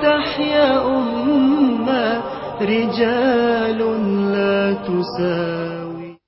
تحيا أمة رجال لا تساوي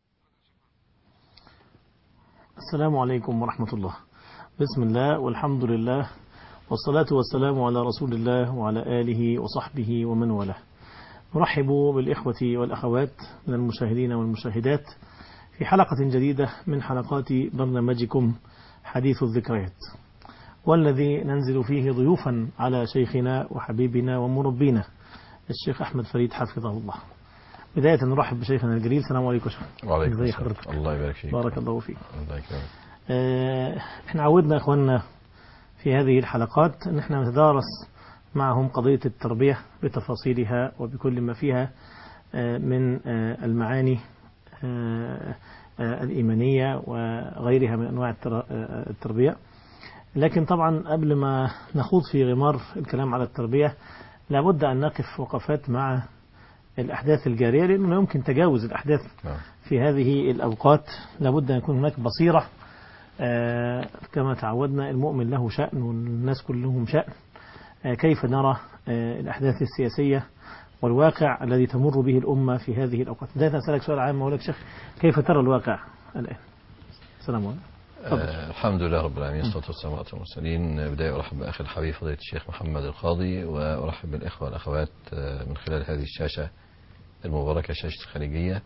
السلام عليكم ورحمة الله بسم الله والحمد لله والصلاة والسلام على رسول الله وعلى آله وصحبه ومن والاه نرحب بالإخوة والأخوات من المشاهدين والمشاهدات في حلقة جديدة من حلقات برنامجكم حديث الذكريات والذي ننزل فيه ضيوفا على شيخنا وحبيبنا ومربينا الشيخ أحمد فريد حفظه الله بداية نرحب بشيخنا الجليل السلام عليكم شيخ وعليكم ازي السلام حضرتك الله يبارك فيك بارك الله فيك الله يكرمك آه، احنا عودنا اخواننا في هذه الحلقات ان احنا نتدارس معهم قضية التربية بتفاصيلها وبكل ما فيها آه، من آه، المعاني آه، آه، الإيمانية وغيرها من أنواع التر- آه، التربية لكن طبعا قبل ما نخوض في غمار الكلام على التربية لابد أن نقف وقفات مع الأحداث الجارية لأنه لا يمكن تجاوز الأحداث نعم. في هذه الأوقات لابد أن يكون هناك بصيرة آه، كما تعودنا المؤمن له شأن والناس كلهم شأن آه، كيف نرى آه، الأحداث السياسية والواقع الذي تمر به الأمة في هذه الأوقات بداية أسألك سؤال عام أقول لك شيخ كيف ترى الواقع الآن السلام عليكم تفضل. آه الحمد لله رب العالمين والصلاة والسلام على المرسلين بداية أرحب بأخي الحبيب فضيلة الشيخ محمد القاضي وأرحب بالإخوة والأخوات آه، من خلال هذه الشاشة المباركة شاشة الخليجية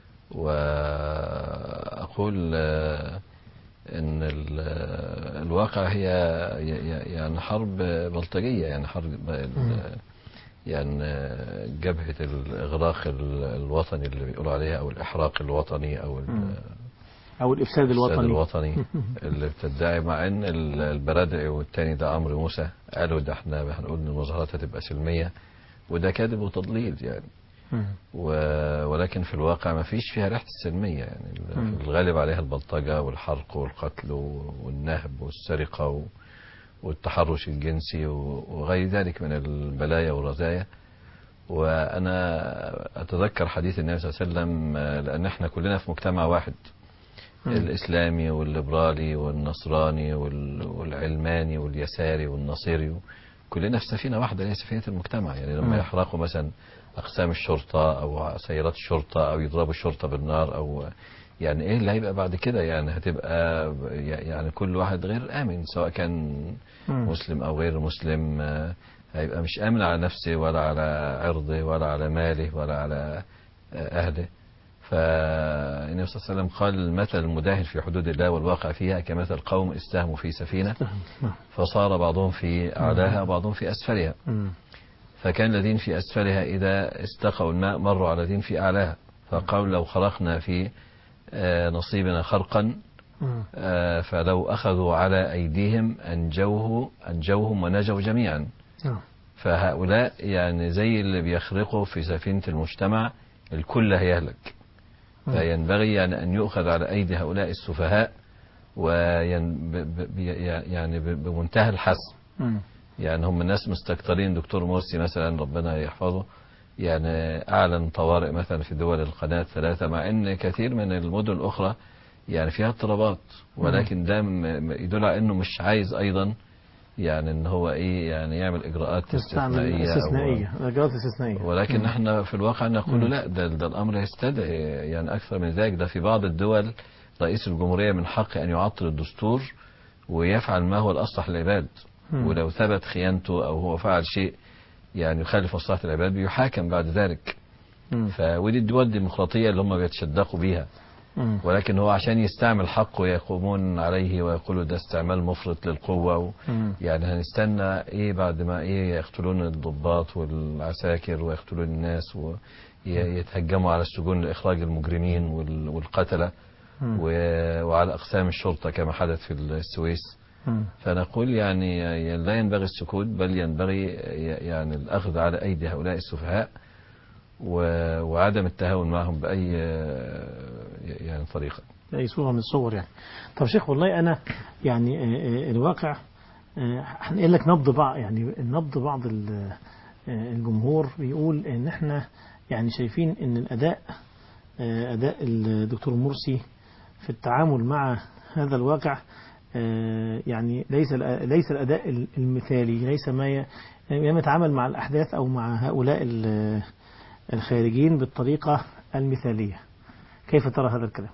وأقول آه، إن ال- آه، الواقع هي ي- ي- يعني حرب بلطجية يعني حرب ال- يعني آه، جبهة الإغراق ال- الوطني اللي بيقولوا عليها أو الإحراق الوطني أو ال- مم. أو الإفساد الوطني, الوطني الوطني اللي بتدعي مع ان ال- البرادعي والتاني ده عمرو موسى قالوا ده احنا هنقول ان المظاهرات هتبقى سلميه وده كذب وتضليل يعني مم. و- ولكن في الواقع ما فيش فيها ريحه السلميه يعني ال- مم. الغالب عليها البلطجه والحرق والقتل و- والنهب والسرقه و- والتحرش الجنسي و- وغير ذلك من البلايا والرزايا وانا اتذكر حديث النبي صلى الله عليه وسلم آه، لان احنا كلنا في مجتمع واحد مم. الإسلامي والليبرالي والنصراني وال- والعلماني واليساري والنصيري كلنا في سفينة واحدة هي سفينة المجتمع يعني مم. لما يحرقوا مثلا أقسام الشرطة أو سيارات الشرطة أو يضربوا الشرطة بالنار أو يعني إيه اللي هيبقى بعد كده يعني هتبقى يعني كل واحد غير آمن سواء كان مم. مسلم أو غير مسلم آه، هيبقى مش آمن على نفسه ولا على عرضه ولا على ماله ولا على آه، أهله فالنبي صلى الله عليه وسلم قال المثل المداهن في حدود الله والواقع فيها كمثل قوم استهموا في سفينة نعم. فصار بعضهم في أعلاها وبعضهم في أسفلها مم. فكان الذين في أسفلها إذا استقوا الماء مروا على الذين في أعلاها فقالوا لو خرقنا في آه، نصيبنا خرقا مم. آه، فلو أخذوا على أيديهم أنجوه أنجوهم ونجوا جميعا نعم. فهؤلاء يعني زي اللي بيخرقوا في سفينة المجتمع الكل هيهلك مم. فينبغي يعني أن يؤخذ على أيدي هؤلاء السفهاء وين ب- ب- بي- يعني ب- بمنتهى الحسم مم. يعني هم الناس مستكترين دكتور مرسي مثلا ربنا يحفظه يعني أعلن طوارئ مثلا في دول القناة ثلاثة مع أن كثير من المدن الأخرى يعني فيها اضطرابات ولكن ده م- م- يدل على أنه مش عايز أيضا يعني أن هو إيه يعني يعمل إجراءات تستعمل استثنائية أو- استثنائية الإجراءات الاستثنائية ولكن مم. احنا في الواقع نقول مم. لا ده, ده الامر يستدعي يعني اكثر من ذلك ده في بعض الدول رئيس الجمهوريه من حقه ان يعطل الدستور ويفعل ما هو الاصلح للعباد مم. ولو ثبت خيانته او هو فعل شيء يعني يخالف مصلحه العباد بيحاكم بعد ذلك مم. فودي الدول الديمقراطيه اللي هم بيتشدقوا بيها مم. ولكن هو عشان يستعمل حقه يقومون عليه ويقولوا ده استعمال مفرط للقوه و مم. يعني هنستنى ايه بعد ما ايه يقتلون الضباط والعساكر ويقتلون الناس ويتهجموا على السجون لاخراج المجرمين وال- والقتله مم. و- وعلى اقسام الشرطه كما حدث في السويس مم. فنقول يعني لا ينبغي السكوت بل ينبغي يعني الاخذ على ايدي هؤلاء السفهاء و- وعدم التهاون معهم باي يعني طريقه أي صورة من الصور يعني طب شيخ والله أنا يعني آه، آه، الواقع آه، هنقل لك نبض بعض يعني نبض بعض ال- آه، الجمهور بيقول إن إحنا يعني شايفين إن الأداء آه، أداء الدكتور مرسي في التعامل مع هذا الواقع آه، يعني ليس الأ- ليس الأداء المثالي ليس ما ي- يعني يتعامل مع الأحداث أو مع هؤلاء ال- الخارجين بالطريقة المثالية كيف ترى هذا الكلام؟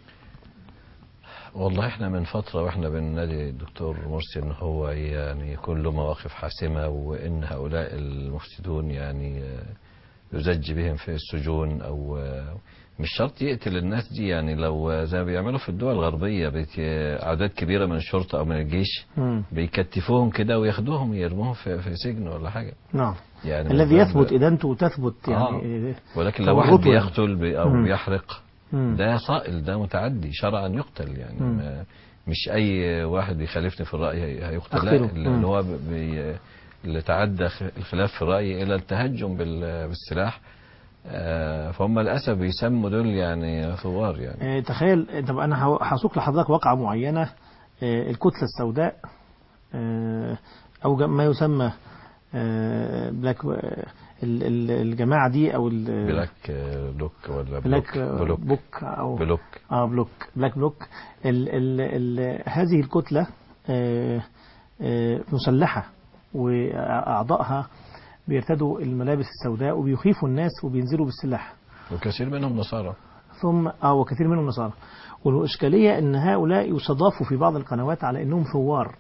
والله احنا من فترة واحنا بننادي الدكتور مرسي ان هو يعني يكون له مواقف حاسمة وان هؤلاء المفسدون يعني آه، يزج بهم في السجون او آه، مش شرط يقتل الناس دي يعني لو آه، زي ما بيعملوا في الدول الغربية بيت- اعداد كبيرة من الشرطة او من الجيش مم. بيكتفوهم كده وياخدوهم يرموهم في, في سجن ولا حاجة نعم يعني الذي من- يثبت إدانته وتثبت يعني ولكن لو تورطه واحد يعني. بيقتل بي- او مم. بيحرق مم. ده صائل ده متعدي شرعا يقتل يعني مم. ما مش اي واحد بيخالفني في الراي هي- هيقتل أقتله. لا اللي مم. اللي هو بي اللي تعدى خ- الخلاف في الراي الى التهجم بال- بالسلاح آه، فهم للاسف بيسموا دول يعني ثوار يعني آه، تخيل طب انا هو- هسوق لحضرتك واقعه معينه آه، الكتله السوداء آه، او جم- ما يسمى آه، بلاك آه، ال- ال- الجماعه دي او ال- بلاك آه، لوك ولا بلاك بلوك آه، بلوك بوك او بلوك اه بلوك بلاك بلوك ال ال ال هذه الكتله آه، آه، مسلحه واعضائها بيرتدوا الملابس السوداء وبيخيفوا الناس وبينزلوا بالسلاح وكثير منهم نصارى ثم اه وكثير منهم نصارى والإشكالية أن هؤلاء يستضافوا في بعض القنوات على أنهم ثوار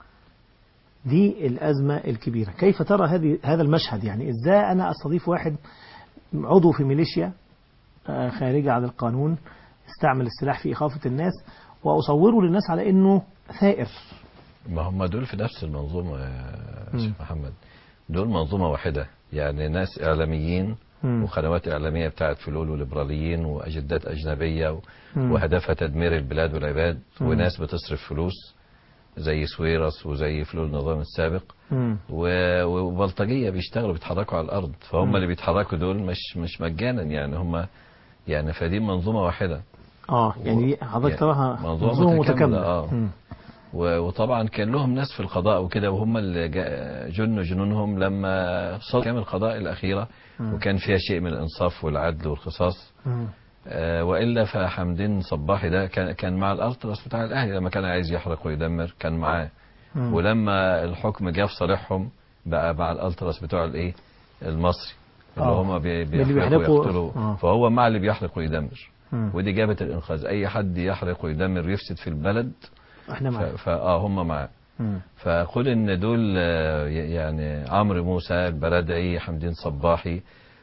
دي الأزمة الكبيرة كيف ترى هذه هذا المشهد يعني إزاي أنا أستضيف واحد عضو في ميليشيا آه، خارجة عن القانون استعمل السلاح في إخافة الناس وأصوره للناس على أنه ثائر ما هم دول في نفس المنظومة يا مم. شيخ محمد دول منظومة واحدة يعني ناس إعلاميين مم. وقنوات إعلامية بتاعت فلول وليبراليين وأجندات أجنبية و- مم. وهدفها تدمير البلاد والعباد مم. وناس بتصرف فلوس زي سويرس وزي فلول النظام السابق مم. و- وبلطجية بيشتغلوا بيتحركوا على الأرض فهم مم. اللي بيتحركوا دول مش مش مجانا يعني هم يعني فدي منظومة واحدة اه يعني دي حضرتك يعني تراها منظومة منظومة متكاملة، متكاملة آه. مم. و- وطبعا كان لهم ناس في القضاء وكده وهم اللي جا- جنوا جنونهم لما صدر كان القضاء الأخيرة مم. وكان فيها شيء من الإنصاف والعدل والقصاص مم. آه، وإلا فحمدين صباحي ده كان كان مع الألتراس بتاع الأهلي لما كان عايز يحرق ويدمر كان معاه مم. ولما الحكم جه في صالحهم بقى مع الألتراس بتوع الإيه المصري اللي آه. هم بي- اللي بيحرقوا بيحرقوا- ويقتلوا آه. فهو مع اللي بيحرق ويدمر مم. ودي جابت الإنقاذ أي حد يحرق ويدمر ويفسد في البلد احنا ف- معاك فاه هم معاه مم. فقل ان دول آه، ي- يعني عمرو موسى البلدعي حمدين صباحي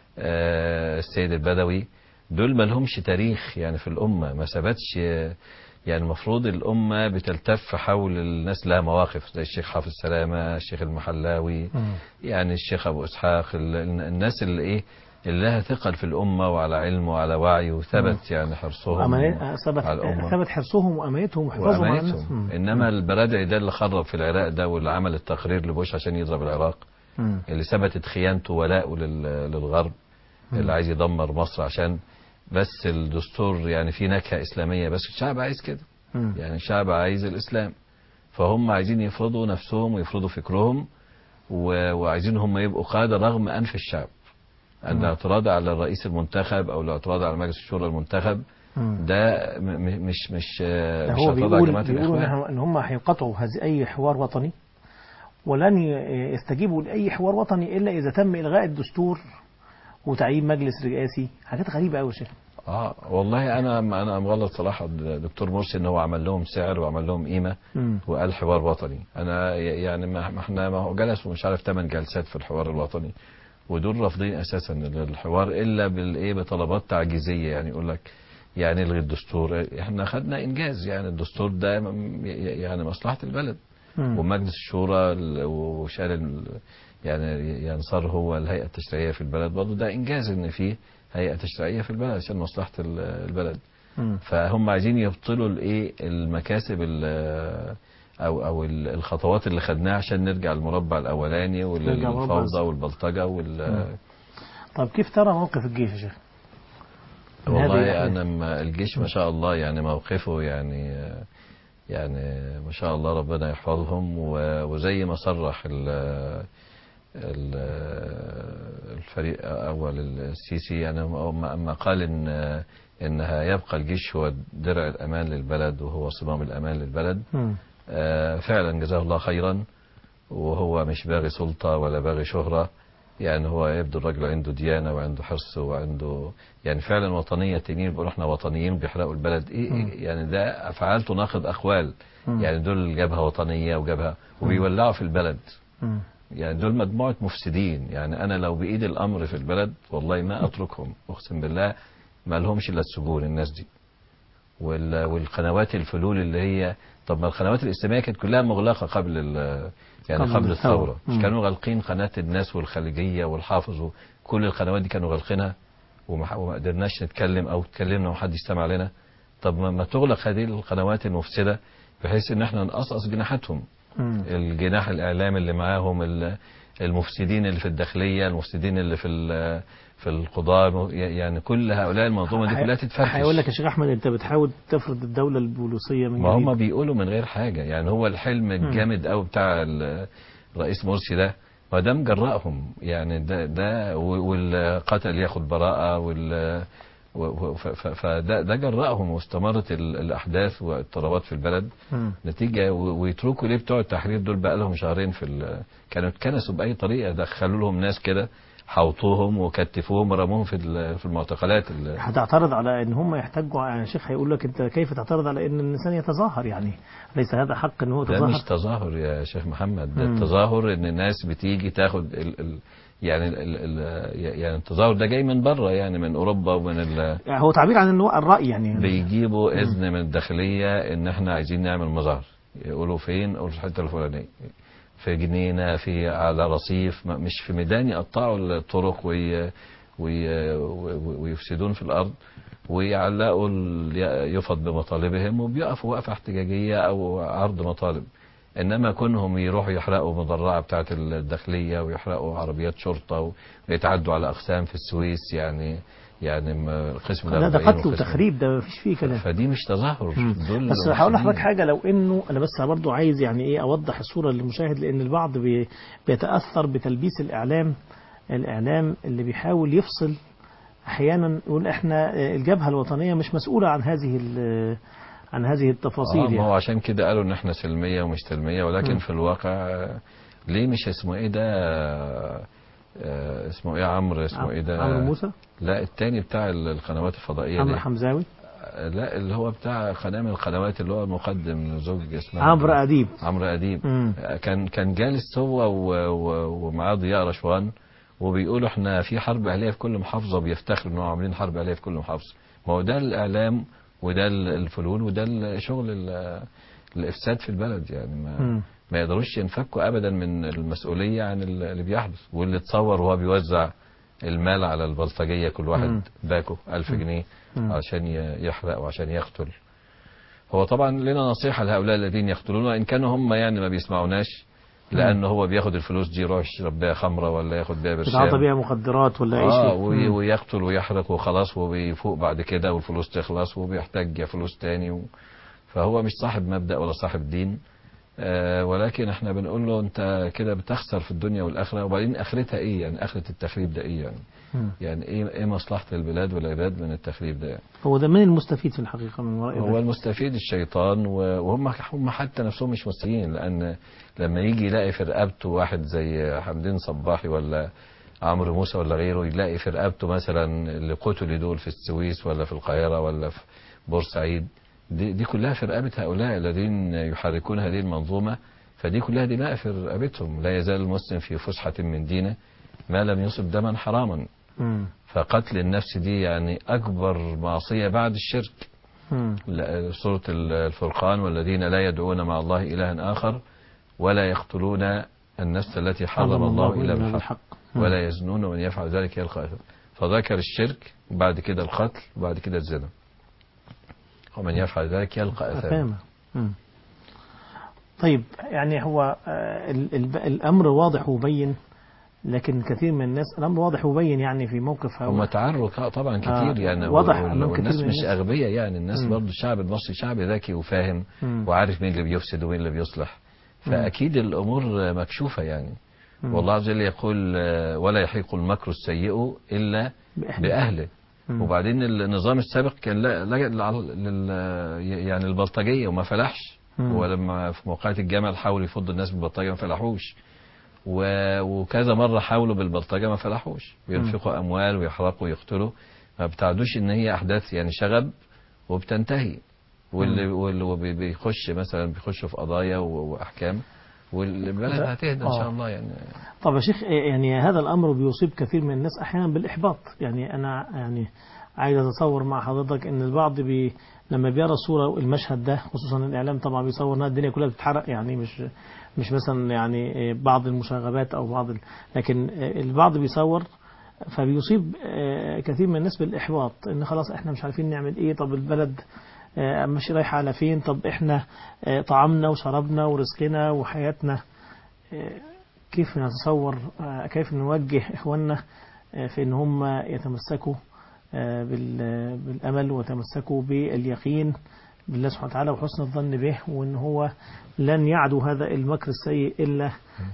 آه، السيد البدوي دول ما لهمش تاريخ يعني في الامه ما ثبتش آه، يعني المفروض الامه بتلتف حول الناس لها مواقف زي الشيخ حافظ سلامه الشيخ المحلاوي مم. يعني الشيخ ابو اسحاق ال- ال- الناس اللي ايه اللي لها ثقل في الامه وعلى علم وعلى وعي وثبت يعني حرصهم أمانة ثبت على الأمة. ثبت حرصهم وأمانتهم وحفاظهم على الناس وأمانتهم مم. انما البرادعي ده اللي خرب في العراق ده واللي عمل التقرير لبوش عشان يضرب العراق مم. اللي ثبتت خيانته ولاءه لل- للغرب اللي عايز يدمر مصر عشان بس الدستور يعني فيه نكهه اسلاميه بس الشعب عايز كده مم. يعني الشعب عايز الاسلام فهم عايزين يفرضوا نفسهم ويفرضوا فكرهم و- وعايزين هم يبقوا قاده رغم انف الشعب مم. الاعتراض على الرئيس المنتخب او الاعتراض على مجلس الشورى المنتخب مم. ده م- م- مش مش آه، ده مش هو اعتراض على بيقول جماعه بيقولوا الاخوان إن- ان هم هينقطعوا هذه اي حوار وطني ولن ي- يستجيبوا لاي حوار وطني الا اذا تم الغاء الدستور وتعيين مجلس رئاسي حاجات غريبه قوي يا شيخ اه والله انا انا مغلط صراحه دكتور مرسي ان هو عمل لهم سعر وعمل لهم قيمه مم. وقال حوار وطني انا ي- يعني ما ما احنا ما هو جلسوا مش عارف ثمان جلسات في الحوار الوطني ودول رافضين اساسا الحوار الا بالايه بطلبات تعجيزيه يعني يقول لك يعني الغي الدستور احنا خدنا انجاز يعني الدستور ده م- ي- يعني مصلحه البلد مم. ومجلس الشورى ال- وشال ال- يعني يعني صار هو الهيئه التشريعيه في البلد برضه ده انجاز ان في هيئه تشريعيه في البلد عشان مصلحه ال- البلد مم. فهم عايزين يبطلوا الايه المكاسب ال- او او ال- الخطوات اللي خدناها عشان نرجع المربع الاولاني نرجع المربع والفوضى الز- والبلطجه وال طب كيف ترى موقف الجيش يا شيخ؟ من هذه والله الأحداث؟ انا ما- الجيش ما شاء الله يعني موقفه يعني يعني ما شاء الله ربنا يحفظهم و- وزي ما صرح ال- ال- الفريق اول السيسي يعني ما ما قال ان انها يبقى الجيش هو درع الامان للبلد وهو صمام الامان للبلد مم. آه، فعلا جزاه الله خيرا وهو مش باغي سلطة ولا باغي شهرة يعني هو يبدو الراجل عنده ديانة وعنده حرص وعنده يعني فعلا وطنية تانيين بيقولوا احنا وطنيين بيحرقوا البلد ايه, مم. إيه يعني ده افعال تناقض اقوال مم. يعني دول جبهة وطنية وجبهة وبيولعوا في البلد مم. يعني دول مجموعة مفسدين يعني أنا لو بإيدي الأمر في البلد والله ما أتركهم أقسم بالله ما لهمش إلا السجون الناس دي وال- والقنوات الفلول اللي هي طب ما القنوات الإسلامية كانت كلها مغلقة قبل ال- يعني قبل قبل الثورة. الثورة مش مم. كانوا غالقين قناة الناس والخليجية والحافظ وكل القنوات دي كانوا غالقينها وما وما قدرناش نتكلم أو اتكلمنا ومحدش سمع لنا طب ما ما تغلق هذه القنوات المفسدة بحيث إن احنا نقصقص جناحاتهم مم. الجناح الاعلامي اللي معاهم ال- المفسدين اللي في الداخليه المفسدين اللي في ال- في القضاء يعني كل هؤلاء المنظومه دي كلها تتفركش هيقول لك يا شيخ احمد انت بتحاول تفرض الدوله البوليسيه من ما هم جديد. بيقولوا من غير حاجه يعني هو الحلم الجامد قوي بتاع ال- الرئيس مرسي ده ما ده مجرأهم يعني ده ده و- والقتل ياخد براءه وال و- و- ف- ف- فده ده جرأهم واستمرت ال- الاحداث والاضطرابات في البلد مم. نتيجة و- ويتركوا ليه بتوع التحرير دول بقى لهم شهرين في ال... كانوا اتكنسوا بأي طريقة دخلوا لهم ناس كده حوطوهم وكتفوهم ورموهم في ال- في المعتقلات ال... هتعترض على ان هم يحتاجوا يعني يا شيخ هيقول لك انت كيف تعترض على ان الانسان يتظاهر يعني ليس هذا حق ان هو ده يتظاهر مش تظاهر يا شيخ محمد ده مم. التظاهر ان الناس بتيجي تاخد ال... ال... يعني ال... ال... يعني التظاهر ده جاي من بره يعني من اوروبا ومن ال... يعني هو تعبير عن انه الراي يعني بيجيبوا اذن من الداخليه ان احنا عايزين نعمل مظاهر يقولوا فين يقولوا في الحته الفلانيه في جنينه في على رصيف ما- مش في ميدان يقطعوا الطرق وي وي وي- ويفسدون في الارض ويعلقوا ال- يفض بمطالبهم وبيقفوا وقفه احتجاجيه او عرض مطالب انما كونهم يروحوا يحرقوا مدرعه بتاعه الداخليه ويحرقوا عربيات شرطه ويتعدوا على اقسام في السويس يعني يعني ما- القسم لا ده 40 قتل وقسم- وتخريب ده مفيش فيه كلام فدي مش تظاهر مم. دول بس هقول لحضرتك مفسدين. حاجه لو انه انا بس برضو عايز يعني ايه اوضح الصوره للمشاهد لان البعض بي بيتاثر بتلبيس الاعلام الاعلام اللي بيحاول يفصل احيانا يقول احنا آه، الجبهه الوطنيه مش مسؤوله عن هذه ال- عن هذه آه التفاصيل ما هو يعني عشان كده قالوا ان احنا سلميه ومش سلميه ولكن مم. في الواقع آه، ليه مش اسمه ايه ده آه، آه، اسمه ايه عمرو اسمه ايه ده عمرو موسى لا التاني بتاع ال- القنوات الفضائيه عمرو دي حمزاوي آه، لا اللي هو بتاع قناه من القنوات اللي هو المقدم زوج اسمه عمرو اديب عمرو اديب مم. كان كان جالس هو و- و- ومعاه ضياء رشوان وبيقولوا احنا في حرب اهليه في كل محافظه وبيفتخروا انهم عاملين حرب اهليه في كل محافظه ما هو ده الاعلام وده ال- الفلول وده الشغل ال- الافساد في البلد يعني ما مم. ما يقدروش ينفكوا ابدا من المسؤوليه عن ال- اللي بيحدث واللي اتصور وهو بيوزع المال على البلطجيه كل واحد مم. باكو ألف جنيه مم. عشان ي- يحرق وعشان يقتل هو طبعا لنا نصيحة لهؤلاء الذين يقتلون وإن كانوا هم يعني ما بيسمعوناش لأن هو بياخد الفلوس دي يروح يشرب بيها خمرة ولا ياخد بيها بتعاطى برشام بيها مخدرات ولا اي اه شيء وي- مم. ويقتل ويحرق وخلاص وبيفوق بعد كده والفلوس تخلص وبيحتاج فلوس تاني و... فهو مش صاحب مبدأ ولا صاحب دين آه ولكن احنا بنقول له انت كده بتخسر في الدنيا والآخرة وبعدين آخرتها ايه يعني آخرة التخريب ده ايه يعني مم. يعني ايه ايه مصلحة البلاد والعباد من التخريب ده يعني هو ده من المستفيد في الحقيقه من وراء هو ذلك المستفيد الشيطان و- وهم هم حتى نفسهم مش مستفيدين لان لما يجي يلاقي في رقبته واحد زي حمدين صباحي ولا عمرو موسى ولا غيره يلاقي في رقبته مثلا اللي قتلوا دول في السويس ولا في القاهره ولا في بورسعيد دي, دي كلها في رقبه هؤلاء الذين يحركون هذه المنظومه فدي كلها دماء في رقبتهم لا يزال المسلم في فسحه من دينه ما لم يصب دما حراما مم. فقتل النفس دي يعني اكبر معصيه بعد الشرك مم. لا- سورة الفرقان والذين لا يدعون مع الله إلها آخر ولا يقتلون النفس التي حرم الله إلا بالحق مم. ولا يزنون ومن يفعل ذلك يلقى أثما فذكر الشرك وبعد كده القتل وبعد كده الزنا ومن يفعل ذلك يلقى أثاما أفهمه. مم. طيب يعني هو آه، ال- ال- الأمر واضح وبين لكن كثير من الناس الأمر واضح وبين يعني في موقف هم هؤلاء تعروا ك- طبعا كتير آه، يعني واضح وال- أمام كتير والناس من مش الناس. أغبياء يعني الناس مم. برضو الشعب المصري شعب ذكي وفاهم مم. وعارف مين اللي بيفسد ومين اللي بيصلح فأكيد الأمور مكشوفة يعني مم. والله عز وجل يقول آه، ولا يحيق المكر السيء إلا بأهله. بأهله مم. وبعدين النظام السابق كان لا لا لل- لل- يعني البلطجية وما فلحش مم. ولما في موقعة الجمل حاولوا يفضوا الناس بالبلطجة ما فلحوش و- وكذا مرة حاولوا بالبلطجة ما فلحوش بينفقوا أموال ويحرقوا ويقتلوا ما بتعدوش إن هي أحداث يعني شغب وبتنتهي واللي واللي بي- بيخش مثلا بيخش في قضايا و- وأحكام والبلد لا. هتهدى إن شاء آه. الله يعني طب يا شيخ يعني هذا الأمر بيصيب كثير من الناس أحيانا بالإحباط يعني أنا يعني عايز أتصور مع حضرتك إن البعض بي لما بيرى الصورة المشهد ده خصوصا الإعلام طبعا بيصور إن الدنيا كلها بتتحرق يعني مش مش مثلا يعني بعض المشاغبات أو بعض ال... لكن البعض بيصور فبيصيب كثير من الناس بالإحباط إن خلاص إحنا مش عارفين نعمل إيه طب البلد آه، مش رايحة على فين طب إحنا آه، طعامنا وشرابنا ورزقنا وحياتنا آه، كيف نتصور آه، كيف نوجه إخواننا آه، في إن هم يتمسكوا آه، بال- بالأمل ويتمسكوا باليقين بالله سبحانه وتعالى وحسن الظن به وإن هو لن يعدو هذا المكر السيء إلا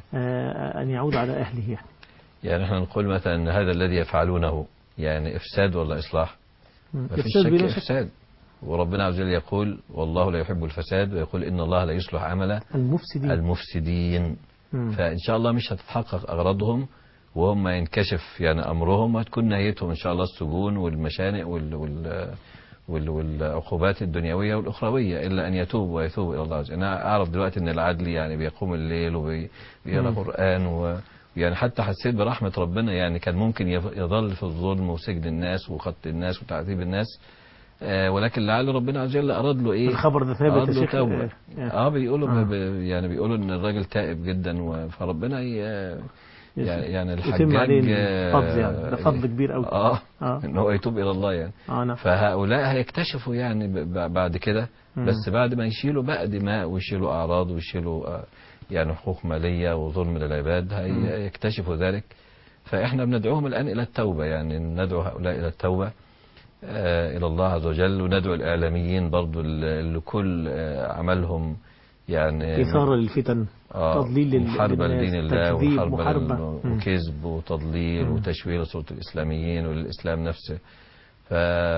آه، أن يعود على أهله يعني. يعني احنا نقول مثلا ان هذا الذي يفعلونه يعني افساد ولا اصلاح ما فيش إفساد شك بلا شك. افساد وربنا عز وجل يقول والله لا يحب الفساد ويقول ان الله لا يصلح عمل المفسدين المفسدين مم. فان شاء الله مش هتتحقق اغراضهم وهم ينكشف يعني امرهم وتكون نهايتهم ان شاء الله السجون والمشانق وال وال وال- والعقوبات الدنيويه والاخرويه الا ان يتوبوا ويتوبوا الى الله عز وجل. انا اعرف دلوقتي ان العدل يعني بيقوم الليل وبيقرا مم. قران و يعني حتى حسيت برحمه ربنا يعني كان ممكن يف- يظل في الظلم وسجن الناس وخط الناس وتعذيب الناس آه ولكن لعل ربنا عز وجل اراد له ايه؟ الخبر ده ثابت أراد يا له شيخ توبة. آه، آه. اه بيقولوا آه. ب- ب- يعني بيقولوا ان الراجل تائب جدا و- فربنا ي- يعني يعني يتم الحجاج عليه آه، الفضل يعني ده فضل كبير قوي اه اه ان هو يتوب الى الله يعني اه نعم فهؤلاء هيكتشفوا يعني ب- ب- بعد كده مم. بس بعد ما يشيلوا بقى دماء ويشيلوا اعراض ويشيلوا آه، يعني حقوق ماليه وظلم للعباد مم. هيكتشفوا ذلك فاحنا بندعوهم الان الى التوبه يعني ندعو هؤلاء الى التوبه آه، الى الله عز وجل وندعو الاعلاميين برضو اللي كل آه، عملهم يعني إثارة للفتن آه، تضليل لل- محاربة للناس، لدين الله تكذيب، وحرب محاربة. لل- مم. وكذب وتضليل مم. وتشويه لصورة الإسلاميين وللإسلام نفسه ف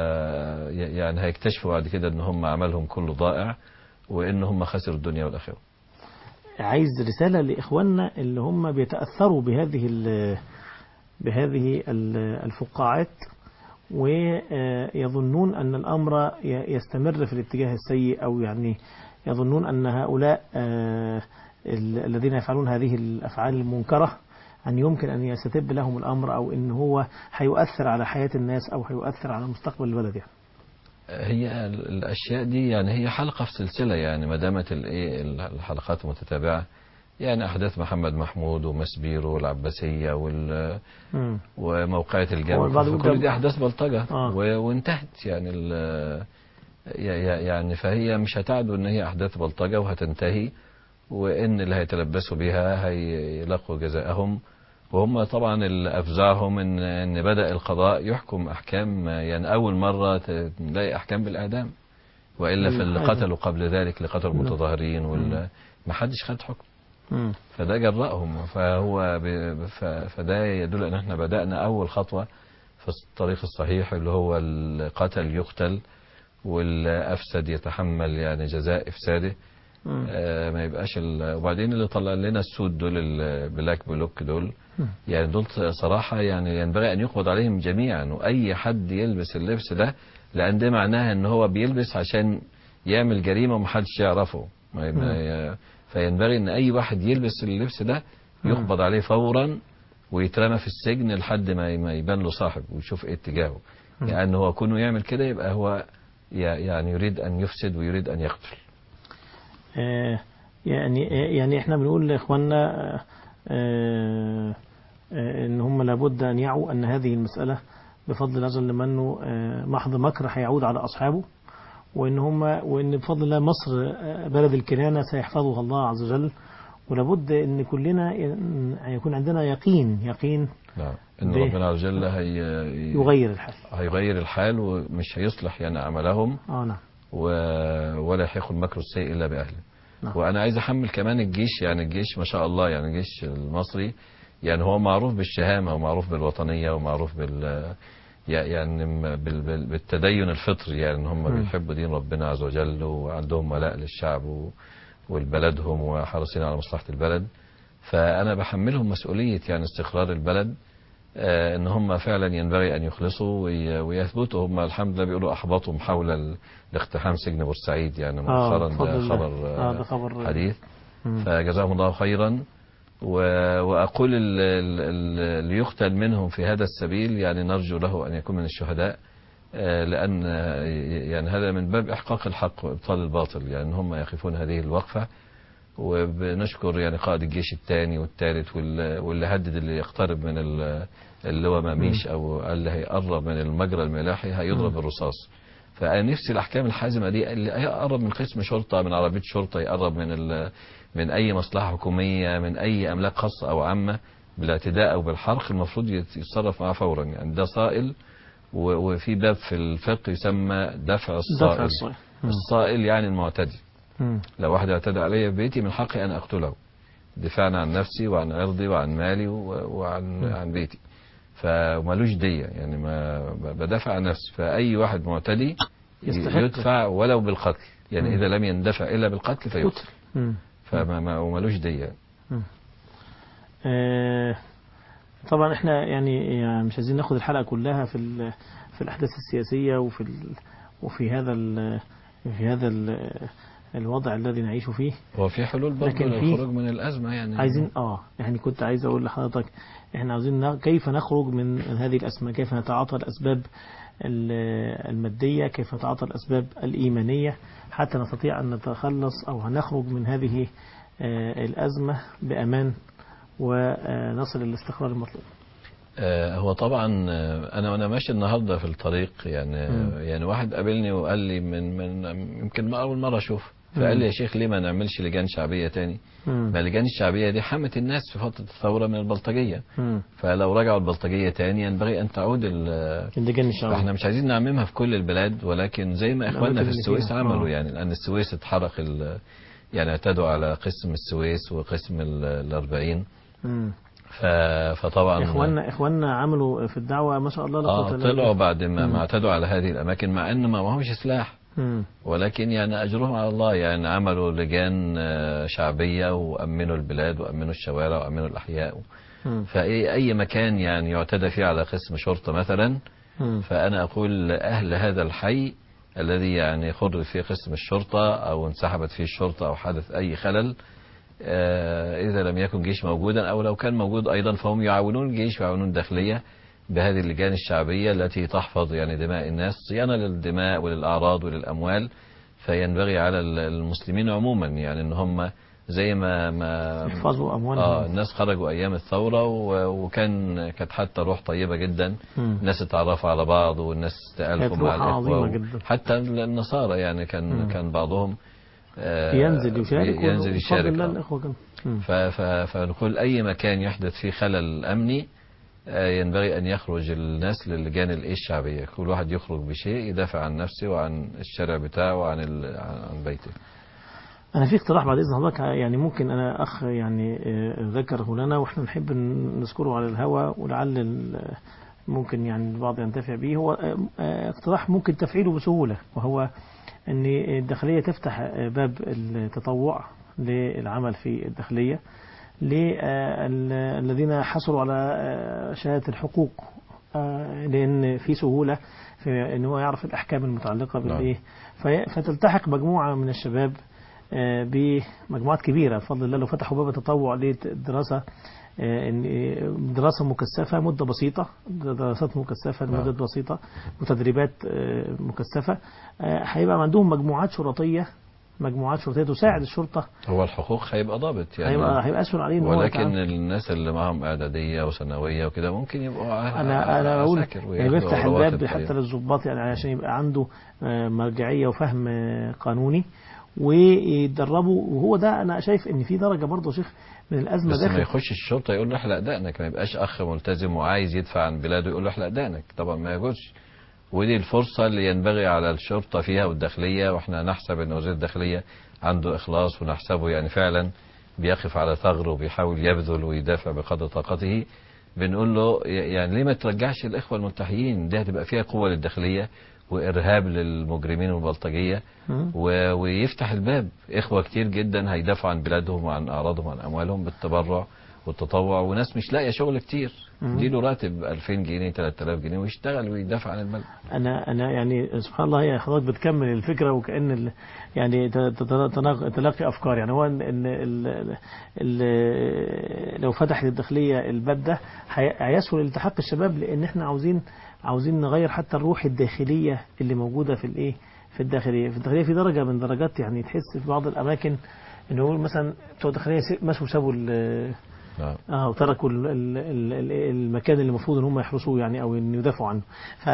يعني هيكتشفوا بعد كده ان هم عملهم كله ضائع وان هم خسروا الدنيا والاخره عايز رسالة لإخواننا اللي هم بيتأثروا بهذه ال- بهذه ال- الفقاعات ويظنون أن الأمر ي- يستمر في الاتجاه السيء أو يعني يظنون أن هؤلاء آه، ال- الذين يفعلون هذه الأفعال المنكرة أن يمكن أن يستتب لهم الأمر أو أن هو هيؤثر على حياة الناس أو هيؤثر على مستقبل البلد يعني. هي ال- الاشياء دي يعني هي حلقه في سلسله يعني ما دامت الايه الحلقات متتابعه يعني احداث محمد محمود ومسبيرو والعباسيه وال مم. وموقعة هو الجامع البعض يقول كل ده- دي أحداث بلطجة آه. و- وانتهت يعني ال- ي- ي- يعني فهي مش هتعدو إن هي أحداث بلطجة وهتنتهي وإن اللي هيتلبسوا بها هيلاقوا جزاءهم وهم طبعا اللي أفزعهم إن إن بدأ القضاء يحكم أحكام يعني أول مرة ت- نلاقي أحكام بالإعدام وإلا في اللي حاجة. قتلوا قبل ذلك اللي قتلوا المتظاهرين وال ما حدش خد حكم مم. فده جرأهم فهو ب... ف... فده يدل ان احنا بدأنا اول خطوة في الطريق الصحيح اللي هو القتل يقتل والافسد يتحمل يعني جزاء افساده مم. آه ما يبقاش ال... وبعدين اللي طلع لنا السود دول البلاك بلوك دول مم. يعني دول صراحة يعني ينبغي ان يقبض عليهم جميعا واي حد يلبس اللبس ده لان ده معناها ان هو بيلبس عشان يعمل جريمة ومحدش يعرفه ما ما ي... فينبغي ان اي واحد يلبس اللبس ده يقبض عليه فورا ويترمى في السجن لحد ما ما يبان له صاحب ويشوف ايه اتجاهه مم. يعني هو كونه يعمل كده يبقى هو ي- يعني يريد ان يفسد ويريد ان يقتل آه، يعني يعني احنا بنقول لاخواننا آه، آه، آه، ان هم لابد ان يعوا ان هذه المساله بفضل الله جل منه آه، محض مكر هيعود على اصحابه وان هم وان بفضل الله مصر آه، بلد الكنانه سيحفظها الله عز وجل ولابد ان كلنا ي- يكون عندنا يقين يقين نعم ان ب- ربنا عز وجل هي يغير الحال هيغير الحال ومش هيصلح يعني عملهم اه نعم و... ولا يحيق المكر السيء الا باهله نعم. وانا عايز احمل كمان الجيش يعني الجيش ما شاء الله يعني الجيش المصري يعني هو معروف بالشهامه ومعروف بالوطنيه ومعروف بال يعني م- بال- بال- بالتدين الفطري يعني ان هم مم. بيحبوا دين ربنا عز وجل وعندهم ولاء للشعب و- ولبلدهم وحريصين على مصلحة البلد فأنا بحملهم مسؤولية يعني استقرار البلد آه، ان هم فعلا ينبغي ان يخلصوا وي- ويثبتوا هم الحمد لله بيقولوا احبطهم حول ال- الاقتحام سجن بورسعيد يعني مؤخرا بفضل ده الله. خبر آه، ده آه، خبر حديث مم. فجزاهم الله خيرا و- وأقول ال- ال- ال- اللي يقتل منهم في هذا السبيل يعني نرجو له أن يكون من الشهداء آه، لأن آه، يعني هذا من باب إحقاق الحق وإبطال الباطل يعني هم يقفون هذه الوقفة وبنشكر يعني قائد الجيش الثاني والثالث وال- واللي هدد اللي يقترب من ال- اللي هو ماميش أو قال اللي هيقرب من المجرى الملاحي هيضرب بالرصاص فأنا نفسي الأحكام الحازمة دي اللي يقرب من قسم شرطة من عربية شرطة يقرب من ال- من أي مصلحة حكومية من أي أملاك خاصة أو عامة بالاعتداء أو بالحرق المفروض يت- يتصرف معاه فورا يعني ده صائل و- وفي باب في الفقه يسمى دفع دفع الصائل الصائل مم. الصائل يعني المعتدي مم. لو واحد اعتدى علي في بيتي من حقي أن أقتله دفاعا عن نفسي وعن عرضي وعن مالي و- وعن مم. عن بيتي فمالوش دية يعني ما ب- بدافع عن نفسي فأي واحد معتدي يستحق. يدفع ولو بالقتل يعني مم. إذا لم يندفع إلا بالقتل فيقتل قتل مم. فما ما- ومالوش دية آه، طبعا احنا يعني, يعني مش عايزين ناخد الحلقه كلها في ال- في الاحداث السياسيه وفي ال- وفي هذا ال- في هذا ال- الوضع الذي نعيش فيه هو في حلول برضه لكن في- للخروج من الأزمة يعني عايزين اه يعني كنت عايز اقول لحضرتك احنا عاوزين ن- كيف نخرج من هذه الازمه كيف نتعاطى الاسباب ال- الماديه كيف نتعاطى الاسباب الايمانيه حتى نستطيع ان نتخلص او نخرج من هذه آه، الازمه بامان ونصل للاستقرار المطلوب آه، هو طبعا آه، انا وانا ماشي النهارده في الطريق يعني مم. يعني واحد قابلني وقال لي من من يمكن ما اول مره اشوف فقال لي يا شيخ ليه ما نعملش لجان شعبيه تاني مم. ما اللجان الشعبيه دي حمت الناس في فتره الثوره من البلطجيه مم. فلو رجعوا البلطجيه تاني ينبغي ان تعود ال- اللجان الشعبيه فاحنا مش عايزين نعممها في كل البلاد ولكن زي ما اخواننا الأماكن في اللي السويس فيها. عملوا آه. يعني لان السويس اتحرق ال- يعني اعتدوا على قسم السويس وقسم ال- الأربعين مم. ف- فطبعا اخواننا اخواننا عملوا في الدعوه ما شاء الله لا اه قوة إلا طلعوا بالله. بعد ما, مم. ما اعتدوا على هذه الاماكن مع ان ما معهمش سلاح مم. ولكن يعني اجرهم على الله يعني عملوا لجان آه، شعبيه وامنوا البلاد وامنوا الشوارع وامنوا الاحياء مم. فاي اي مكان يعني يعتدى فيه على قسم شرطه مثلا مم. فانا اقول اهل هذا الحي الذي يعني خرج فيه قسم الشرطه او انسحبت فيه الشرطه او حدث اي خلل آه، اذا لم يكن جيش موجودا او لو كان موجود ايضا فهم يعاونون الجيش ويعاونون الداخليه بهذه اللجان الشعبيه التي تحفظ يعني دماء الناس صيانه للدماء وللاعراض وللاموال فينبغي على ال- المسلمين عموما يعني ان هم زي ما ما يحفظوا اموالهم اه الناس خرجوا ايام الثوره و- وكان كانت حتى روح طيبه جدا مم. الناس اتعرفوا على بعض والناس تألفوا كانت مع روح الإخوة عظيمة و- جدا. حتى النصارى يعني كان مم. كان بعضهم آه، ينزل يشارك ينزل وبفضل يشارك الله آه. الاخوه كانوا مم. ف- ف- فنقول أي مكان يحدث فيه خلل أمني آه، ينبغي أن يخرج الناس للجان الإيه الشعبية كل واحد يخرج بشيء يدافع عن نفسه وعن الشارع بتاعه وعن ال- عن بيته انا في اقتراح بعد اذن حضرتك يعني ممكن انا اخ يعني آه، ذكره لنا واحنا نحب ن- نذكره على الهواء ولعل ال- ممكن يعني البعض ينتفع به هو آه، آه، اقتراح ممكن تفعيله بسهوله وهو ان الداخليه تفتح آه، باب التطوع للعمل في الداخليه للذين حصلوا على آه، شهاده الحقوق آه، لان في سهوله في ان هو يعرف الاحكام المتعلقه بالايه في- فتلتحق مجموعه من الشباب آه، بمجموعات كبيرة بفضل الله لو فتحوا باب التطوع للدراسة آه، إن- آه، دراسة مكثفة مدة بسيطة دراسات مكثفة لمدة بسيطة وتدريبات آه، مكثفة آه، هيبقى عندهم مجموعات شرطية مجموعات شرطية تساعد الشرطة هو الحقوق هيبقى ضابط يعني هيبقى هيبقى أسهل عليه إن هو ولكن يتعامل. الناس اللي معهم اعداديه وثانويه وكده ممكن يبقوا ع- انا انا بقول عساكر يعني وياخدوا بيفتح رواتب الباب طيبة. حتى للضباط يعني عشان يبقى عنده آه، مرجعيه وفهم آه، قانوني ويتدربوا وهو ده انا شايف ان في درجه برضه يا شيخ من الازمه بس ما داخل يخش الشرطه يقول له احلق دقنك ما يبقاش اخ ملتزم وعايز يدفع عن بلاده يقول له احلق دقنك طبعا ما يجوزش ودي الفرصه اللي ينبغي على الشرطه فيها والداخليه واحنا نحسب ان وزير الداخليه عنده اخلاص ونحسبه يعني فعلا بيقف على ثغر وبيحاول يبذل ويدافع بقدر طاقته بنقول له ي- يعني ليه ما ترجعش الاخوه الملتحيين دي هتبقى فيها قوه للداخليه وارهاب للمجرمين والبلطجيه مم. و- ويفتح الباب اخوه كتير جدا هيدافعوا عن بلادهم وعن اعراضهم وعن اموالهم بالتبرع والتطوع وناس مش لاقيه شغل كتير مم. دي له راتب 2000 جنيه 3000 جنيه ويشتغل ويدافع عن البلد انا انا يعني سبحان الله هي حضرتك بتكمل الفكره وكان ال يعني ت- ت- تناق- تلاقي افكار يعني هو ان ان ال- ال- لو فتح للداخليه الباب ده هي- هيسهل التحاق الشباب لان احنا عاوزين عاوزين نغير حتى الروح الداخليه اللي موجوده في الايه في الداخليه في الداخليه في درجه من درجات يعني تحس في بعض الاماكن ان هو مثلا بتوع الداخليه س- مشوا سابوا ال- نعم اه وتركوا ال- ال- ال- ال- المكان اللي المفروض ان هم يحرسوه يعني او ان يدافعوا عنه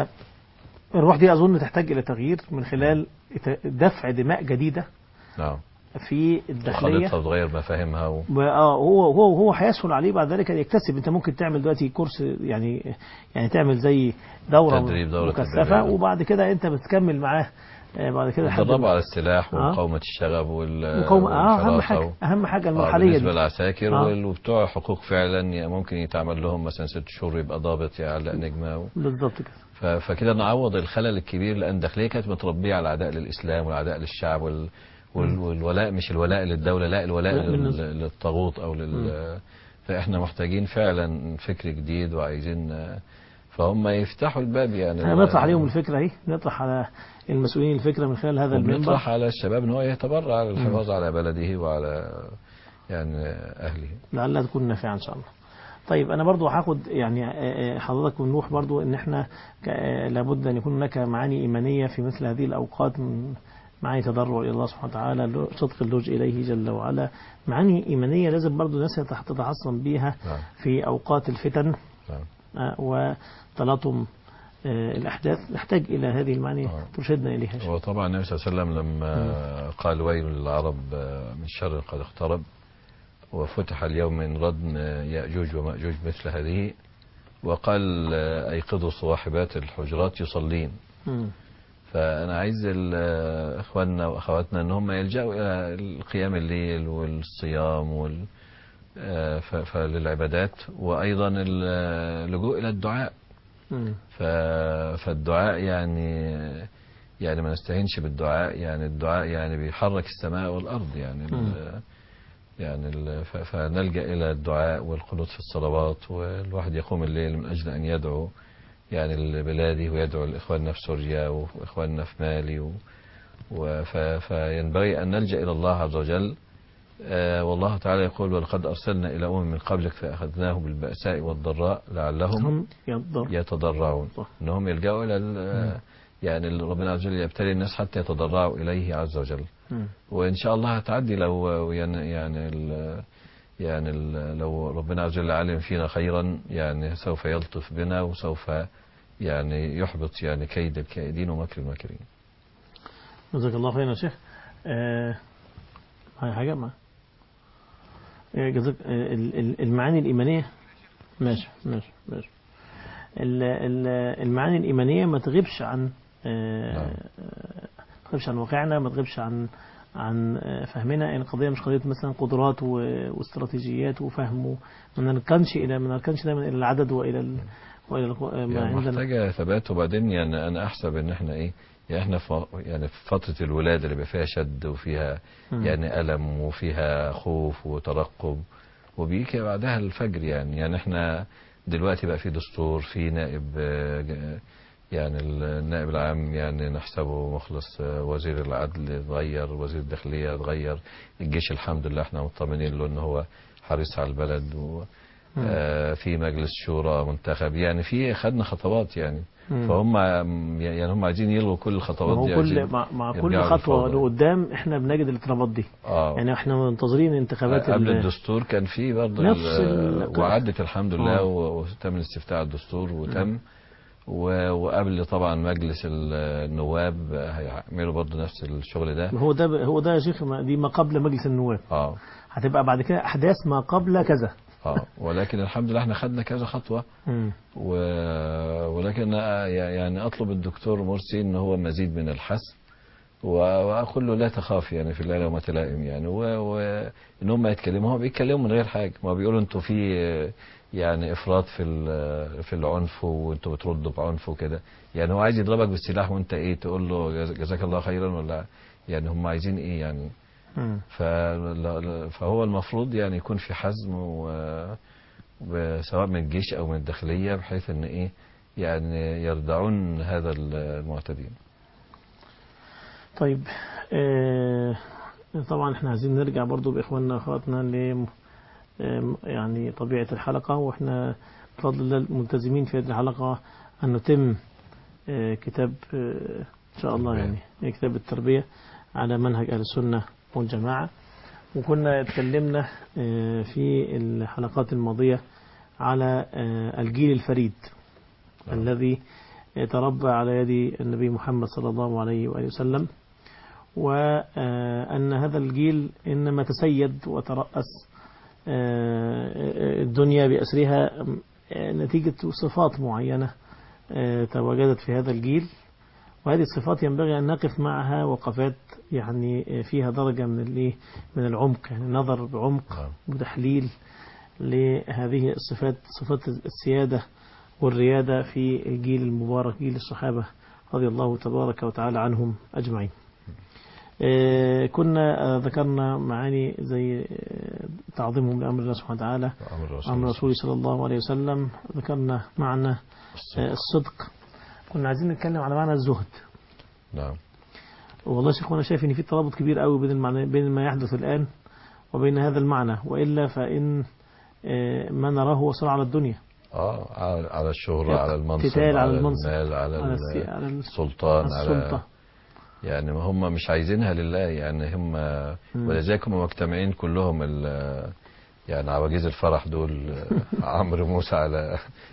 فالروح دي اظن تحتاج الى تغيير من خلال ت- دفع دماء جديده نعم في الداخليه وخلطها وتغير مفاهيمها و... اه هو هو هو هيسهل عليه بعد ذلك ان يكتسب انت ممكن تعمل دلوقتي كورس يعني يعني تعمل زي دوره تدريب، دورة مكثفه تدريبية. وبعد كده انت بتكمل معاه آه، بعد كده لحد الضرب ما- على السلاح آه. ومقاومة الشغب وال مقاومة اه اهم والحراسة حاجه و- اهم حاجه آه، المرحليه بالنسبة دي للعساكر آه. وال- وبتوع حقوق فعلا يعني ممكن يتعمل لهم مثلا ست شهور يبقى ضابط يعلق نجمة و... بالظبط كده ف- فكده نعوض الخلل الكبير لان الداخليه كانت متربيه على العداء للاسلام والعداء للشعب وال وال والولاء مش الولاء للدوله لا الولاء لا، لل- بالنسبة- للطاغوت او لل فاحنا محتاجين فعلا فكر جديد وعايزين فهم يفتحوا الباب يعني احنا بنطرح عليهم الفكره اهي نطرح على المسؤولين الفكره من خلال هذا المنبر وبنطرح على الشباب ان هو يتبرع للحفاظ على بلده وعلى يعني اهله لعلها تكون نافعه ان شاء الله طيب انا برضو هاخد يعني آه، آه، حضرتك ونروح برضو ان احنا ك- آه، لابد ان يكون هناك معاني ايمانيه في مثل هذه الاوقات من معاني تضرع الى الله سبحانه وتعالى لو- صدق اللجوء اليه جل وعلا معاني ايمانيه لازم برضو الناس تتح- تتحصن بيها نعم في اوقات الفتن نعم آه، وتلاطم آه، الاحداث نحتاج الى هذه المعاني آه. ترشدنا اليها وطبعا النبي صلى الله عليه وسلم لما قال ويل للعرب من شر قد اقترب وفتح اليوم من ردم يأجوج ومأجوج مثل هذه وقال أيقظوا صواحبات الحجرات يصلين مم. فأنا عايز ال- إخواننا وأخواتنا أن هم يلجأوا إلى القيام الليل والصيام وال آه، ف- فللعبادات وأيضا اللجوء إلى الدعاء مم. ف... فالدعاء يعني يعني ما نستهينش بالدعاء يعني الدعاء يعني بيحرك السماء والأرض يعني ال... يعني ال... ف... فنلجأ إلى الدعاء والقنوت في الصلوات والواحد يقوم الليل من أجل أن يدعو يعني لبلاده ويدعو لإخواننا في سوريا وإخواننا في مالي و... و... ف... فينبغي أن نلجأ إلى الله عز وجل آه والله تعالى يقول ولقد أرسلنا إلى أمم من قبلك فأخذناهم بالبأساء والضراء لعلهم هم يضر يتضرعون صح. انهم يلجأوا الى ال- يعني ال- ربنا عز وجل يبتلي الناس حتى يتضرعوا اليه عز وجل مم. وان شاء الله هتعدي لو يعني يعني ال- يعني ال- لو ربنا عز وجل علم فينا خيرا يعني سوف يلطف بنا وسوف يعني يحبط يعني كيد الكائدين ومكر الماكرين جزاك الله خيرا يا شيخ آه هاي حاجة ما آه، جزاك آه، ال- ال- المعاني الإيمانية ماشي ماشي ماشي ال- ال- المعاني الإيمانية ما تغيبش عن آه، نعم. آه، ما تغيبش عن واقعنا ما تغيبش عن عن آه، فهمنا يعني القضية مش قضية مثلا قدرات و- واستراتيجيات وفهم و- ما نركنش إلى ما نركنش دايما إلى العدد وإلى ال- وإلى الق- ما يعني عندنا محتاجة ثبات وبعدين يعني أنا أحسب إن إحنا إيه يعني إحنا في يعني في فترة الولادة اللي بيبقى فيها شد وفيها مم. يعني ألم وفيها خوف وترقب وبيجي بعدها الفجر يعني يعني إحنا دلوقتي بقى في دستور في نائب آه، ج- يعني النائب العام يعني نحسبه مخلص آه، وزير العدل اتغير وزير الداخلية اتغير الجيش الحمد لله احنا مطمئنين له ان هو حريص على البلد و مم. آه، في مجلس شورى منتخب يعني في خدنا خطوات يعني مم. فهم يعني هم عايزين يلغوا كل ما الخطوات هو دي كل عايزين مع, مع كل يرجعوا خطوة للفوضى. لقدام احنا بنجد الاضطرابات دي اه يعني احنا منتظرين انتخابات قبل ال- الدستور كان في برضه نفس ال- ال- وعدت الحمد لله آه. و- وتم الاستفتاء على الدستور وتم و- وقبل طبعا مجلس ال- النواب هيعملوا برضه نفس الشغل ده هو ده هو ده يا شيخ ما- دي ما قبل مجلس النواب اه هتبقى بعد كده احداث ما قبل كذا اه ولكن الحمد لله احنا خدنا كذا خطوه مم. و... ولكن يعني اطلب الدكتور مرسي ان هو مزيد من الحث و- واقول له لا تخاف يعني في الله لومة لائم يعني و... و... ان هم يتكلموا هو بيتكلموا من غير حاجه ما بيقولوا انتوا في يعني افراط في ال- في العنف وانتوا بتردوا بعنف وكده يعني هو عايز يضربك بالسلاح وانت ايه تقول له جز- جزاك الله خيرا ولا يعني هم عايزين ايه يعني مم. فلا- فهو المفروض يعني يكون في حزم و- وسواء من الجيش او من الداخليه بحيث ان ايه يعني يردعون هذا المعتدين طيب آه طبعا احنا عايزين نرجع برضو بإخواننا وأخواتنا ل آم، يعني طبيعة الحلقة واحنا بفضل الله ملتزمين في هذه الحلقة أن نتم آه، كتاب آه، إن شاء الله تربية. يعني كتاب التربية على منهج أهل السنة والجماعة وكنا اتكلمنا آه، في الحلقات الماضية على آه، الجيل الفريد نعم. الذي تربى على يد النبي محمد صلى الله عليه وآله وسلم وأن هذا الجيل إنما تسيد وترأس آه، الدنيا بأسرها آه، نتيجة صفات معينة آه، تواجدت في هذا الجيل وهذه الصفات ينبغي أن نقف معها وقفات يعني فيها درجة من الإيه؟ من العمق يعني نظر بعمق نعم. وتحليل لهذه الصفات صفات السيادة والريادة في الجيل المبارك جيل الصحابة رضي الله تبارك وتعالى عنهم أجمعين آه، كنا آه، ذكرنا معاني زي آه، تعظيمهم لأمر الله سبحانه وتعالى امر الرسول أمر رسوله صلى الله عليه وسلم ذكرنا معنى آه، الصدق كنا عايزين نتكلم على معنى الزهد نعم والله يا شيخ وانا شايف ان في ترابط كبير قوي بين المعنى بين ما يحدث الان وبين هذا المعنى والا فان آه، ما نراه هو صراع على الدنيا اه على على الشهرة على المنصب اقتتال على على المنصب، المال على, على, ال- السي... على السلطان على السلطة يعني هم مش عايزينها لله يعني هم مم. ولذلك هم مجتمعين كلهم ال- يعني عواجيز الفرح دول عمرو موسى على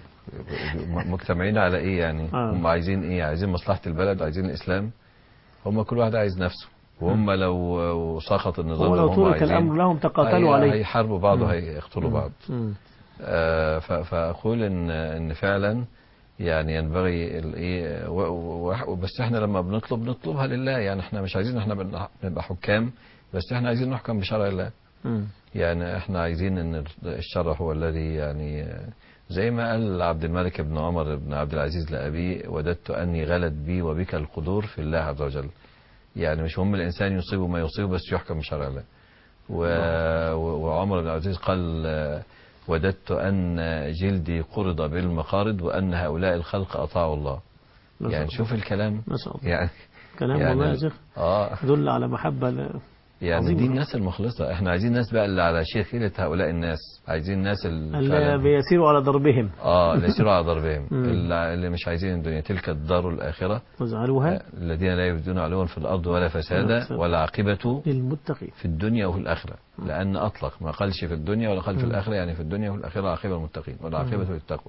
مجتمعين على ايه يعني آه. هم عايزين ايه عايزين مصلحة البلد عايزين الاسلام هم كل واحد عايز نفسه وهم لو سقط النظام ولو اللي هم ترك عايزين الامر لهم تقاتلوا هي- عليه هيحاربوا بعض مم. وهيقتلوا بعض مم. آه، ف- فاقول ان ان فعلا يعني ينبغي الايه و- و- بس احنا لما بنطلب نطلبها لله يعني احنا مش عايزين احنا بن- نبقى حكام بس احنا عايزين نحكم بشرع الله مم. يعني احنا عايزين ان الشرع هو الذي يعني آه، زي ما قال عبد الملك بن عمر بن عبد العزيز لأبيه وددت أني غلت بي وبك القدور في الله عز وجل يعني مش مهم الإنسان يصيب ما يصيب بس يحكم بشرع الله و... و- وعمر بن عبد العزيز قال آه، وددت أن جلدي قرض بالمقارض وأن هؤلاء الخلق أطاعوا الله ما شاء يعني الله. شوف الكلام ما شاء الله يعني كلام يعني والله يا ال- شيخ اه يدل على محبة ل... يعني عظيم. دي الناس المخلصة احنا عايزين ناس بقى اللي على شيخيلة هؤلاء الناس عايزين ناس اللي اللي فعلاً- بيسيروا على ضربهم اه اللي يسيروا على ضربهم مم. اللي اللي مش عايزين الدنيا تلك الدار الآخرة واجعلوها الذين لا يبدون علوا في الأرض ولا فسادا فساد. ولا عاقبة للمتقين في الدنيا وفي الآخرة لأن أطلق ما قالش في الدنيا ولا قال في مم. الآخرة يعني في الدنيا وفي الآخرة عاقبة المتقين ولا عاقبة مم. للتقوى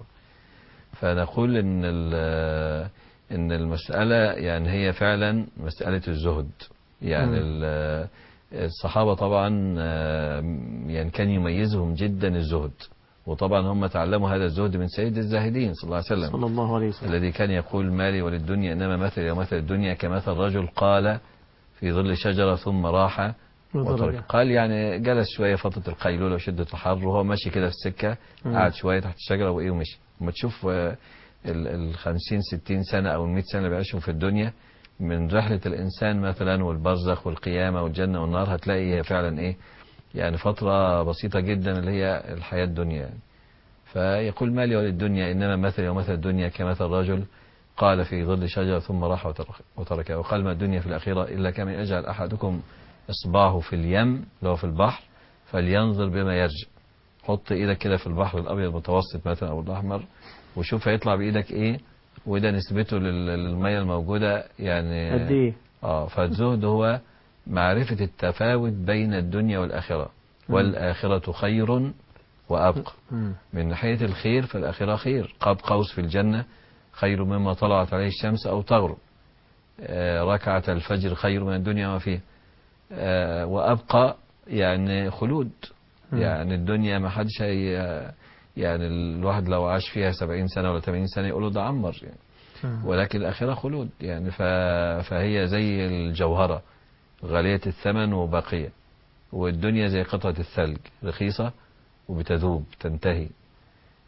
فنقول إن ال- إن المسألة يعني هي فعلا مسألة الزهد يعني مم. ال- الصحابة طبعا آه، يعني كان يميزهم جدا الزهد وطبعا هم تعلموا هذا الزهد من سيد الزاهدين صلى الله عليه وسلم صلى الله عليه وسلم الذي كان يقول مالي وللدنيا إنما مثل ومثل الدنيا كمثل رجل قال في ظل شجرة ثم راح وترك ودرجة. قال يعني جلس شوية فترة القيلولة وشدة الحر وهو ماشي كده في السكة مم. قعد شوية تحت الشجرة وإيه ومشي وما تشوف آه، ال ال 50 60 سنة أو ال 100 سنة اللي بيعيشهم في الدنيا من رحلة الإنسان مثلا والبرزخ والقيامة والجنة والنار هتلاقي هي فعلا إيه يعني فترة بسيطة جدا اللي هي الحياة الدنيا يعني. فيقول مالي وللدنيا إنما مثلي ومثل الدنيا كمثل رجل قال في ظل شجرة ثم راح وترك- وتركها وقال ما الدنيا في الأخيرة إلا كما يجعل أحدكم إصبعه في اليم اللي هو في البحر فلينظر بما يرجع حط إيدك كده في البحر الأبيض المتوسط مثلا أو الأحمر وشوف هيطلع بإيدك إيه وده نسبته لل- للمية الموجودة يعني قد ايه اه فالزهد هو معرفة التفاوت بين الدنيا والآخرة والآخرة خير وأبقى مم. من ناحية الخير فالآخرة خير قاب قوس في الجنة خير مما طلعت عليه الشمس أو تغرب آه، ركعة الفجر خير من الدنيا وما فيها آه، وأبقى يعني خلود مم. يعني الدنيا ما حدش هي يعني الواحد لو عاش فيها سبعين سنة ولا 80 سنة يقولوا ده عمر يعني مم. ولكن الآخرة خلود يعني ف... فهي زي الجوهرة غالية الثمن وباقية والدنيا زي قطعة الثلج رخيصة وبتذوب تنتهي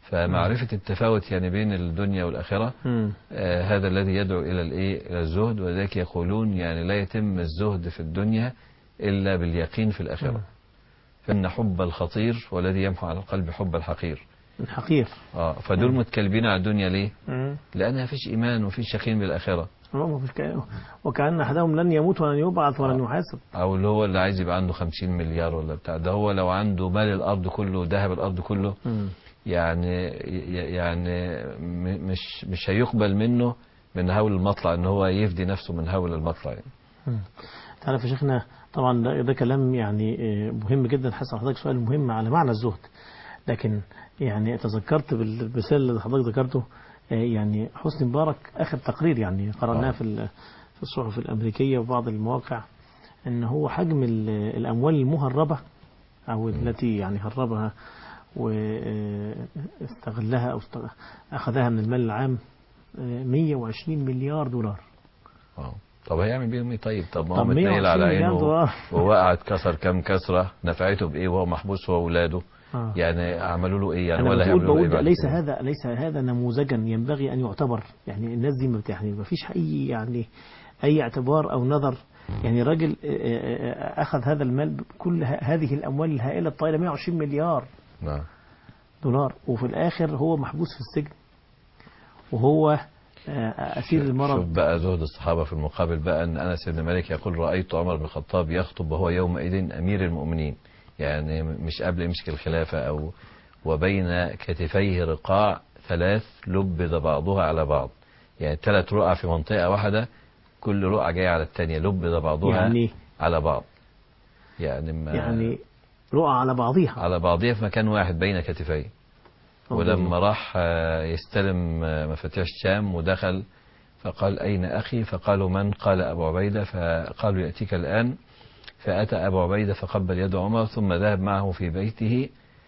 فمعرفة التفاوت يعني بين الدنيا والآخرة مم. آه، هذا الذي يدعو إلى الإيه إلى الزهد ولذلك يقولون يعني لا يتم الزهد في الدنيا إلا باليقين في مم. الآخرة فإن حب الخطير والذي يمحو على القلب حب الحقير الحقير اه فدول مم. متكلبين على الدنيا ليه؟ مم. لأنها فيش إيمان وفيش يقين بالآخرة هو ما فيش كلام. وكأن أحدهم لن يموت ولن يبعث ولن آه. يحاسب أو اللي هو اللي عايز يبقى عنده 50 مليار ولا بتاع ده هو لو عنده مال الأرض كله ذهب الأرض كله مم. يعني يعني م- مش مش هيقبل منه من هول المطلع ان هو يفدي نفسه من هول المطلع يعني. مم. تعرف يا شيخنا طبعا ده, ده كلام يعني آه، مهم جدا حسن حضرتك سؤال مهم على معنى الزهد لكن يعني تذكرت بالمثال اللي حضرتك ذكرته آه، يعني حسني مبارك اخر تقرير يعني قرأناه آه. في ال- في الصحف الامريكيه وبعض المواقع ان هو حجم ال- الاموال المهربه او التي يعني هربها واستغلها او استغ- اخذها من المال العام آه، 120 مليار دولار اه طب هيعمل بيهم ايه طيب طب ما هو طب متنيل 120 على مليار عينه دولار ووقع اتكسر كام كسره نفعته بايه وهو محبوس هو واولاده آه. يعني عملوا له ايه يعني أنا ولا بقول هيعملوا له بقول ايه ده بعد ليس كده؟ هذا ليس هذا نموذجا ينبغي أن يعتبر يعني الناس دي ما بت- يعني ما فيش أي يعني أي اعتبار أو نظر يعني راجل آه، آه، آه، أخذ هذا المال كل ه- هذه الأموال الهائلة الطائلة 120 مليار نعم دولار وفي الآخر هو محبوس في السجن وهو آه، أسير شوف المرض بقى زهد الصحابة في المقابل بقى أن أنس بن مالك يقول رأيت عمر بن الخطاب يخطب وهو يومئذ أمير المؤمنين يعني مش قبل يمسك الخلافة أو وبين كتفيه رقاع ثلاث لبد بعضها على بعض يعني ثلاث رقع في منطقة واحدة كل رقعة جاية على الثانية لبد بعضها يعني على بعض يعني ما يعني رؤى على بعضها على بعضها في مكان واحد بين كتفيه ولما راح آه، يستلم آه، مفاتيح الشام ودخل فقال أين أخي فقالوا من قال أبو عبيدة فقالوا يأتيك الآن فأتى أبو عبيدة فقبل يد عمر ثم ذهب معه في بيته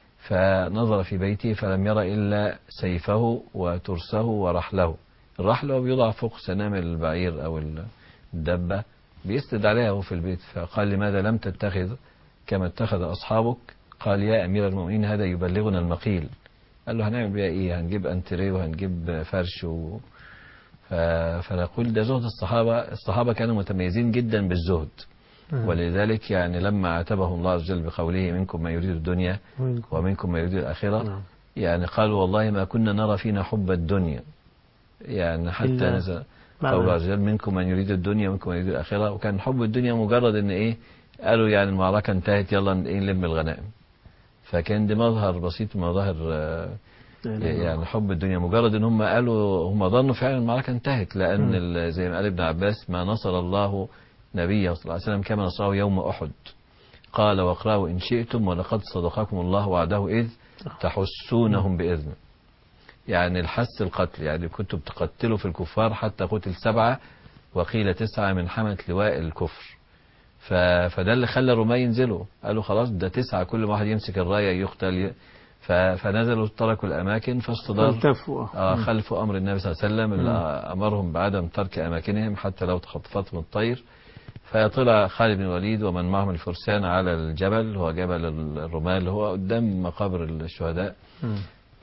فنظر في بيته فلم ير إلا سيفه وترسه ورحله الرحل هو بيوضع فوق سنام البعير أو الدبة بيسند عليها هو في البيت فقال لماذا لم تتخذ كما اتخذ أصحابك قال يا أمير المؤمنين هذا يبلغنا المقيل قال له هنعمل بيها ايه هنجيب انتريه وهنجيب فرش و... ف... فنقول ده زهد الصحابة الصحابة كانوا متميزين جدا بالزهد مم. ولذلك يعني لما عاتبهم الله عز وجل بقوله منكم ما يريد الدنيا ومنكم. ومنكم ما يريد الآخرة نعم. يعني قالوا والله ما كنا نرى فينا حب الدنيا يعني حتى إلا نزل معنى. قول الله عز وجل منكم من يريد الدنيا ومنكم من يريد الآخرة وكان حب الدنيا مجرد ان ايه قالوا يعني المعركة انتهت يلا ايه نلم الغنائم فكان ده مظهر بسيط من مظاهر آه، لا إله إلا الله. يعني حب الدنيا مجرد ان هم قالوا هم ظنوا فعلا المعركه انتهت لان مم. ال- زي ما قال ابن عباس ما نصر الله نبيه صلى الله عليه وسلم كما نصره يوم احد قال واقرأوا ان شئتم ولقد صدقكم الله وعده اذ تحسونهم باذنه يعني الحس القتل يعني كنتوا بتقتلوا في الكفار حتى قتل سبعه وقيل تسعه من حمله لواء الكفر ف... فده اللي خلى الرومان ينزلوا قالوا خلاص ده تسعه كل واحد يمسك الرايه يقتل ي... ف... فنزلوا تركوا الاماكن فاستدار التفوا آه مم. خلف أمر النبي صلى الله عليه وسلم اللي أمرهم بعدم ترك أماكنهم حتى لو تخطفتهم الطير فطلع خالد بن الوليد ومن معهم الفرسان على الجبل هو جبل الرمال اللي هو قدام مقابر الشهداء مم.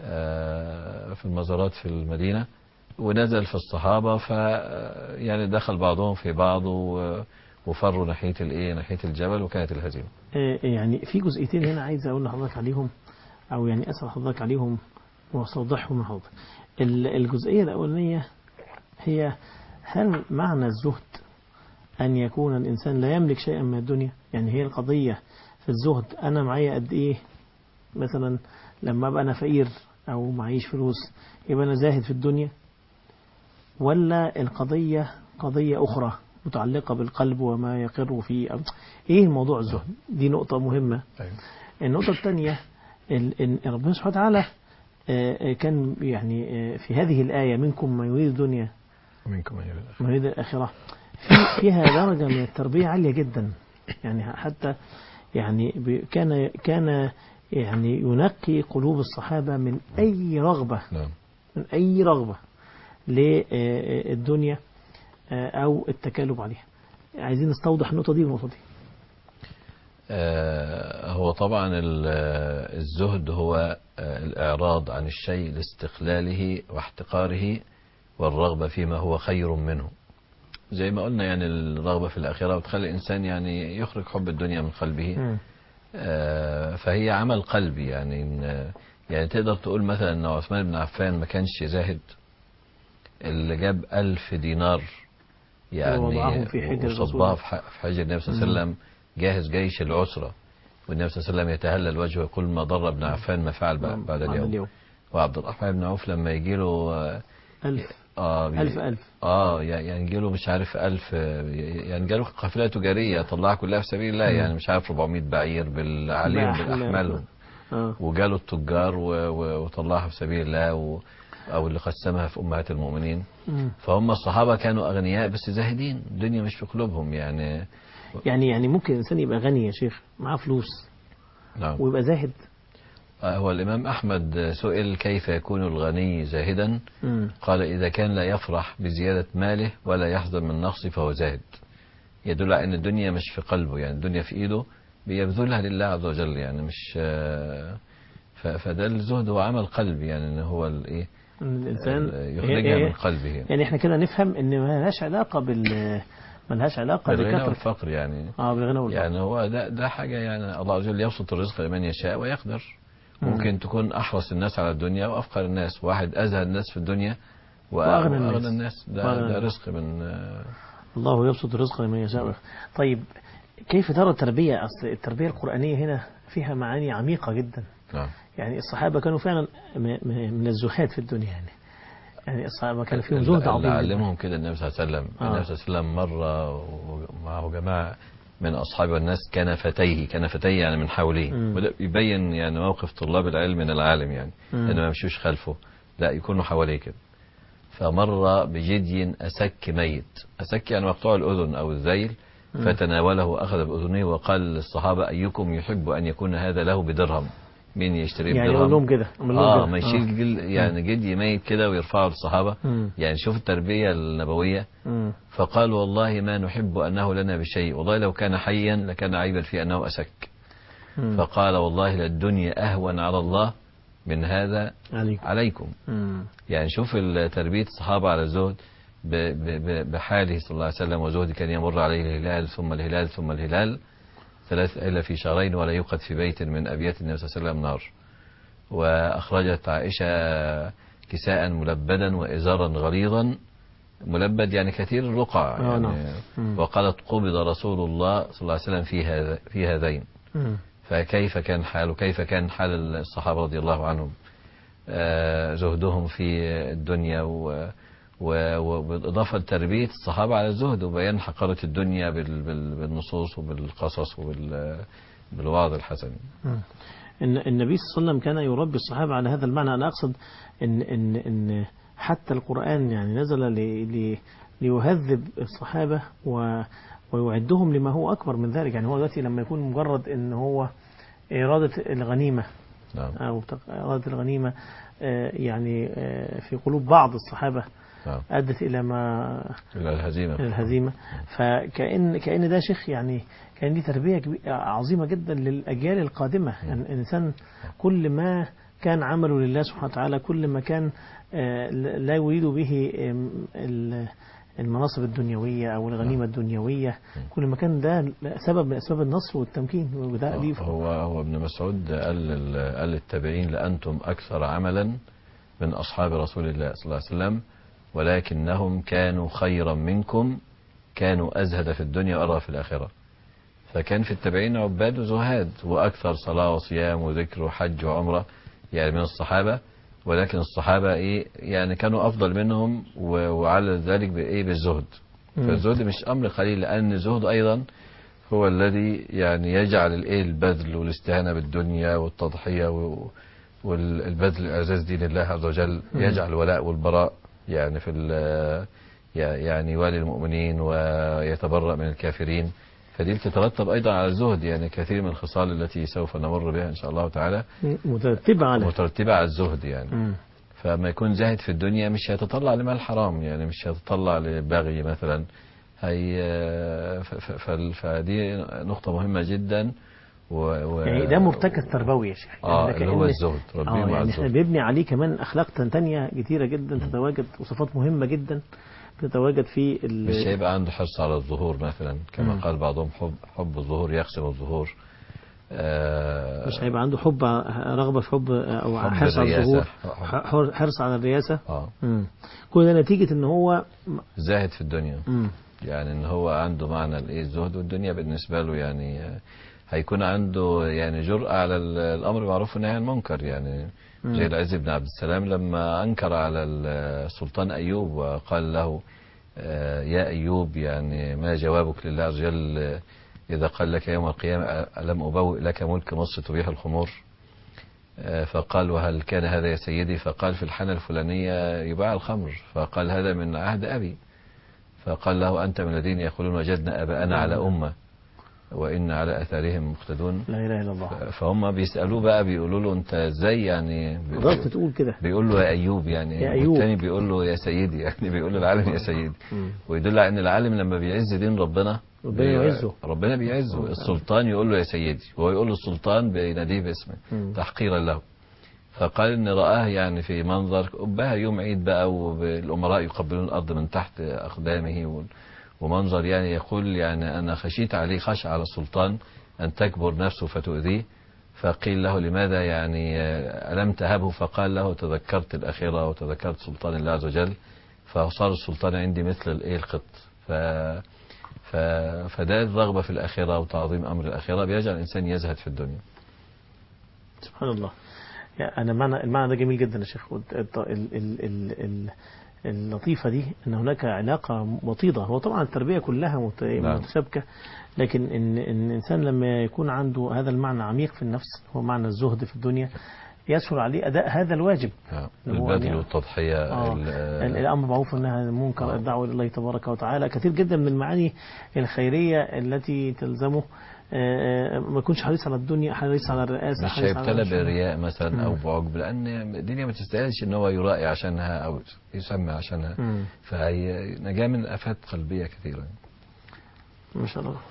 آه، في المزارات في المدينة ونزل في الصحابة ف يعني دخل بعضهم في بعض و- وفروا ناحية الايه ناحية الجبل وكانت الهزيمة آه، يعني في جزئيتين هنا عايز اقول لحضرتك عليهم او يعني اسال حضرتك عليهم واستوضحهم لحضرتك ال- الجزئيه الاولانيه هي هل معنى الزهد ان يكون الانسان لا يملك شيئا من الدنيا يعني هي القضيه في الزهد انا معايا قد ايه مثلا لما ابقى انا فقير او معيش فلوس يبقى انا زاهد في الدنيا ولا القضيه قضيه اخرى متعلقه بالقلب وما يقر فيه أو ايه موضوع الزهد دي نقطه مهمه النقطة الثانية ال- إن ربنا سبحانه وتعالى آه، آه، كان يعني آه، في هذه الآية منكم من يريد الدنيا ومنكم من يريد من يريد الآخرة في فيها درجة من التربية عالية جدا يعني حتى يعني ب- كان كان يعني ينقي قلوب الصحابة من أي رغبة نعم من أي رغبة للدنيا أو التكالب عليها عايزين نستوضح النقطة دي والنقطة دي آه، هو طبعا ال- آه، الزهد هو آه، الإعراض عن الشيء لاستقلاله واحتقاره والرغبة فيما هو خير منه زي ما قلنا يعني الرغبة في الآخرة بتخلي الإنسان يعني يخرج حب الدنيا من قلبه مم. آه، فهي عمل قلبي يعني إن- يعني تقدر تقول مثلا ان عثمان بن عفان ما كانش زاهد اللي جاب ألف دينار ووضعهم يعني في حجر وصبها الرسول. في ح- في حجر النبي صلى الله عليه وسلم جاهز جيش العسرة والنبي صلى الله عليه وسلم يتهلل وجهه ويقول ما ضر ابن عفان ما فعل بعد بعد بعد اليوم وعبد الرحمن بن عوف لما يجي له ألف اه بي- ألف ألف اه يعني يجي له مش عارف ألف يعني جاله قافلة تجارية طلعها كلها في سبيل الله مم. يعني مش عارف 400 بعير بالعليم بأحلام. بالأحمال آه. وجاله التجار و- و- وطلعها في سبيل الله و أو اللي قسمها في أمهات المؤمنين مم. فهم الصحابة كانوا أغنياء بس زاهدين الدنيا مش في قلوبهم يعني يعني يعني ممكن الإنسان يبقى غني يا شيخ معاه فلوس نعم ويبقى زاهد آه، هو الإمام أحمد سئل كيف يكون الغني زاهدا مم. قال إذا كان لا يفرح بزيادة ماله ولا يحزن من نقصه فهو زاهد يدل على أن الدنيا مش في قلبه يعني الدنيا في إيده بيبذلها لله عز وجل يعني مش آه، ف- فده الزهد هو عمل قلبي يعني ان هو الايه إن الإنسان يخرجها هي- من قلبه يعني احنا كده نفهم ان ما لهاش علاقة بال ما لهاش علاقة بالغنى بكثرة والفقر يعني اه بالغنى والفقر يعني هو ده ده حاجة يعني الله عز وجل يبسط الرزق لمن يشاء ويقدر ممكن تكون أحرص الناس على الدنيا وأفقر الناس واحد أزهد الناس في الدنيا وأ- وأغنى الناس. وأغنى الناس ده, وأغنى ده الناس. رزق من آه، الله يبسط الرزق لمن يشاء طيب كيف ترى التربية أصل التربية القرآنية هنا فيها معاني عميقة جدا نعم يعني الصحابة كانوا فعلا م- م- من الزهاد في الدنيا يعني يعني الصحابة كان فيهم اللي- زهد عظيم اللي جدا. علمهم كده النبي صلى الله عليه وسلم آه. النبي صلى الله عليه وسلم مرة ومعه جماعة من أصحابه والناس كنفتيه كنفتيه يعني من حوله مم. وده يبين يعني موقف طلاب العلم من العالم يعني مم. إنه ما يمشوش خلفه لا يكونوا حواليه كده فمر بجدي أسك ميت أسك يعني مقطوع الأذن أو الذيل مم. فتناوله أخذ بأذنه وقال للصحابة أيكم يحب أن يكون هذا له بدرهم مين يشتريه يعني بدرهم أقول لهم كده أقول لهم اه كده. ما يشيل جل يعني جدي ميت كده ويرفعه للصحابة مم. يعني شوف التربية النبوية مم. فقال والله ما نحب أنه لنا بشيء والله لو كان حيا لكان عيبا في أنه أسك مم. فقال والله للدنيا أهون على الله من هذا عليكم عليكم مم. يعني شوف ال- تربية الصحابة على الزهد ب- ب- ب- بحاله صلى الله عليه وسلم وزهد كان يمر عليه الهلال ثم الهلال ثم الهلال ثلاث إلا في شهرين ولا يوقد في بيت من أبيات النبي صلى الله عليه وسلم نار وأخرجت عائشة كساء ملبدا وإزارا غليظا ملبد يعني كثير الرقع آه، نعم. يعني مم. وقالت قبض رسول الله صلى الله عليه وسلم في هذا في هذين مم. فكيف كان حاله كيف كان حال الصحابة رضي الله عنهم آه، زهدهم في الدنيا و و- وبالإضافة لتربية الصحابة على الزهد وبيان حقارة الدنيا بال- بال- بالنصوص وبالقصص وبالوعظ الحسن مم. إن النبي صلى الله عليه وسلم كان يربي الصحابة على هذا المعنى أنا أقصد إن إن إن حتى القرآن يعني نزل ل- ل- ليهذب الصحابة و ويعدهم لما هو أكبر من ذلك يعني هو دلوقتي لما يكون مجرد إن هو إرادة الغنيمة نعم أو تق- إرادة الغنيمة آه، يعني آه، في قلوب بعض الصحابة نعم أدت إلى ما إلى الهزيمة من الهزيمة فكأن كأن ده شيخ يعني كان دي تربية كبي- عظيمة جدا للأجيال القادمة يعني الإنسان كل ما كان عمله لله سبحانه وتعالى كل ما كان آه، لا يريد به آم، ال- المناصب الدنيوية أو الغنيمة الدنيوية كل ما كان ده سبب من أسباب النصر والتمكين وده دي هو هو ابن مسعود قال لل- قال للتابعين لأنتم أكثر عملا من أصحاب رسول الله صلى الله عليه وسلم ولكنهم كانوا خيرا منكم كانوا أزهد في الدنيا وأرغب في الآخرة فكان في التابعين عباد وزهاد وأكثر صلاة وصيام وذكر وحج وعمرة يعني من الصحابة ولكن الصحابة إيه يعني كانوا أفضل منهم و- وعلى ذلك بإيه بالزهد مم. فالزهد مش أمر قليل لأن الزهد أيضا هو الذي يعني يجعل الايه البذل والاستهانة بالدنيا والتضحية و- والبذل إعزاز دين الله عز وجل مم. يجعل الولاء والبراء يعني في ال- يعني يوالي المؤمنين ويتبرأ من الكافرين فدي بتترتب أيضا على الزهد يعني كثير من الخصال التي سوف نمر بها إن شاء الله تعالى مترتبة على مترتبة على الزهد يعني مم. فما يكون زاهد في الدنيا مش هيتطلع لمال حرام يعني مش هيتطلع لبغي مثلا هي ف- ف- ف- فدي نقطة مهمة جدا و... و... يعني ده مرتكز تربوي يا شيخ اه يعني ده اللي هو كأن- الزهد ربنا اه مع يعني احنا الزهد بيبني عليه كمان اخلاق تانية كتيره جدا تتواجد وصفات مهمه جدا تتواجد في ال- مش هيبقى عنده حرص على الظهور مثلا كما مم. قال بعضهم حب حب الظهور يقسم الظهور آه مش هيبقى عنده حب رغبه في حب او حب حرص على الرياسة. الظهور ح- حرص على الرياسه اه مم. كل ده نتيجه ان هو زاهد في الدنيا مم. يعني ان هو عنده معنى الايه الزهد والدنيا بالنسبه له يعني آه، هيكون عنده يعني جرأة على ال- الامر بالمعروف والنهي عن المنكر يعني مم. زي العز بن عبد السلام لما انكر على السلطان ايوب وقال له آه، يا ايوب يعني ما جوابك لله عز وجل آه، اذا قال لك يوم القيامه الم ابوئ لك ملك مصر تبيح الخمور آه، فقال وهل كان هذا يا سيدي فقال في الحانة الفلانية يباع الخمر فقال هذا من عهد أبي فقال له أنت من الذين يقولون وجدنا أباءنا على أمة وإن على أثارهم مقتدون لا اله الا الله فهم بيسألوه بقى بيقولوا له أنت إزاي يعني قدرت تقول كده بيقول له يا أيوب يعني يا أيوب. والتاني بيقول له يا سيدي يعني بيقول له العالم يا سيدي مم. ويدل على أن العالم لما بيعز دين ربنا ربنا بي- يعزه. ربنا بيعزه السلطان يقول له يا سيدي وهو يقول له السلطان بيناديه باسمه مم. تحقيرا له فقال ان رآه يعني في منظر أبها يوم عيد بقى والأمراء يقبلون الأرض من تحت أقدامه وال- ومنظر يعني يقول يعني أنا خشيت عليه خشع على السلطان أن تكبر نفسه فتؤذيه فقيل له لماذا يعني آه، ألم تهبه فقال له تذكرت الأخيرة وتذكرت سلطان الله عز وجل فصار السلطان عندي مثل الإيه القط ف ف... فده الرغبة في الآخرة وتعظيم أمر الآخرة بيجعل الإنسان يزهد في الدنيا سبحان الله يعني انا معنى المعنى ده جميل جدا يا شيخ والت- الت- ال- ال- ال- ال- اللطيفه دي ان هناك علاقه وطيده هو طبعا التربيه كلها مت- نعم. متشابكه لكن ان ان الانسان لما يكون عنده هذا المعنى عميق في النفس هو معنى الزهد في الدنيا يسهل عليه اداء هذا الواجب آه، اللي هو البذل يعني- والتضحية آه. ال- ال- الامر بالمعروف والنهي عن المنكر آه. الدعوه الى الله تبارك وتعالى كثير جدا من المعاني الخيريه التي تلزمه آه، آه، ما يكونش حريص على الدنيا حريص على الرئاسه مش حريص على هيبتلى الشهرة. بالرياء مثلا او مم. بعجب لان الدنيا ما تستاهلش ان هو يرائي عشانها او يسمى عشانها مم. فهي نجاة من افات قلبيه كثيره ما شاء الله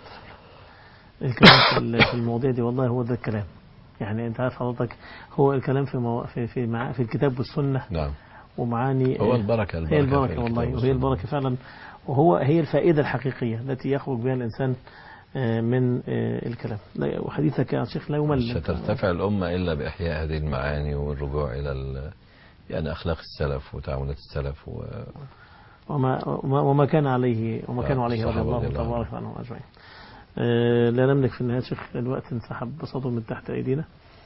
الكلام في ال- في المواضيع دي والله هو ده الكلام يعني انت عارف حضرتك هو الكلام في مو... في في, مع... في الكتاب والسنه نعم ومعاني هو آه، البركه البركه هي في البركه الكتاب والله وهي والسنة. البركه فعلا وهو هي الفائده الحقيقيه التي يخرج بها الانسان آه، من آه، الكلام لا- وحديثك يا شيخ لا مش يمل هترتفع الامه الا باحياء هذه المعاني والرجوع الى ال... يعني اخلاق السلف وتعاملات السلف و... وما وما وما كان عليه وما آه، كانوا عليه رضي الصحابة الله رضي الله تبارك عنهم اجمعين. آه، لا نملك في النهايه شيخ الوقت انسحب بساطه من تحت ايدينا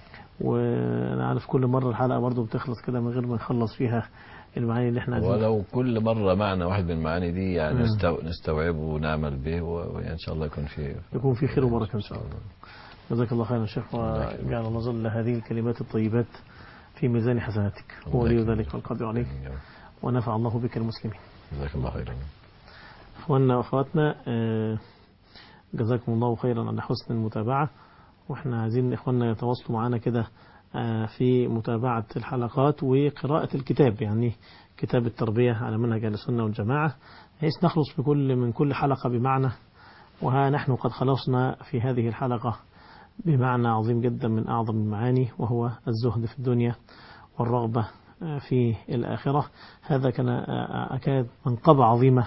وانا عارف كل مره الحلقه برضو بتخلص كده من غير ما نخلص فيها المعاني اللي احنا عايزين ولو كل مره معنى واحد من المعاني دي يعني مم. نستو... نستوعبه ونعمل به و- وان شاء الله يكون في يكون في خير وبركه ان شاء الله. جزاك الله خيرا يا شيخ وجعل الله ظل هذه الكلمات الطيبات في ميزان حسناتك هو ولي ذلك والقدر عليه ونفع الله بك المسلمين. جزاك الله خيرا اخواننا واخواتنا آه، جزاكم الله خيرا على حسن المتابعة واحنا عايزين اخواننا يتواصلوا معنا كده آه، في متابعة الحلقات وقراءة الكتاب يعني كتاب التربية على منهج أهل السنة والجماعة بحيث نخلص بكل من كل حلقة بمعنى وها نحن قد خلصنا في هذه الحلقة بمعنى عظيم جدا من أعظم المعاني وهو الزهد في الدنيا والرغبة آه، في الآخرة هذا كان آه، أكاد منقبة عظيمة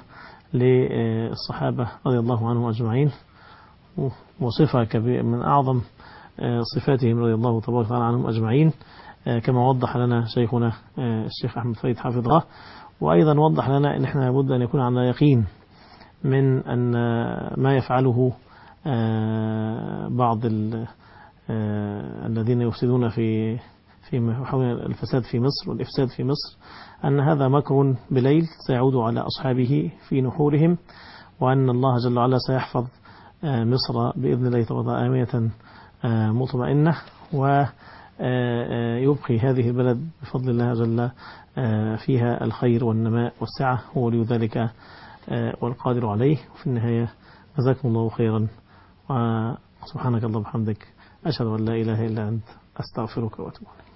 للصحابة رضي الله عنهم أجمعين وصفة كبيرة من أعظم آه، صفاتهم رضي الله تبارك وتعالى عنهم أجمعين آه، كما وضح لنا شيخنا آه، الشيخ أحمد فريد حافظه وأيضا وضح لنا أن احنا لابد أن يكون عندنا يقين من أن ما يفعله آه، بعض ال- آه، الذين يفسدون في في حول الفساد في مصر والإفساد في مصر أن هذا مكر بليل سيعود على أصحابه في نحورهم وأن الله جل وعلا سيحفظ آه، مصر بإذن الله تعالى آمنة آه، مطمئنة ويبقي هذه البلد بفضل الله جل آه، فيها الخير والنماء والسعة هو ولي ذلك آه، والقادر عليه وفي النهاية جزاكم الله خيرا وسبحانك اللهم وبحمدك أشهد أن لا إله إلا أنت أستغفرك وأتوب إليك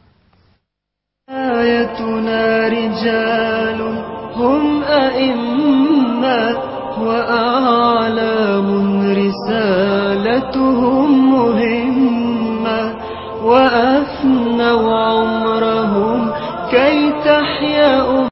آيتنا رجال هم أئمة وأعلام رسالتهم مهمة وأفنوا عمرهم كي تحيا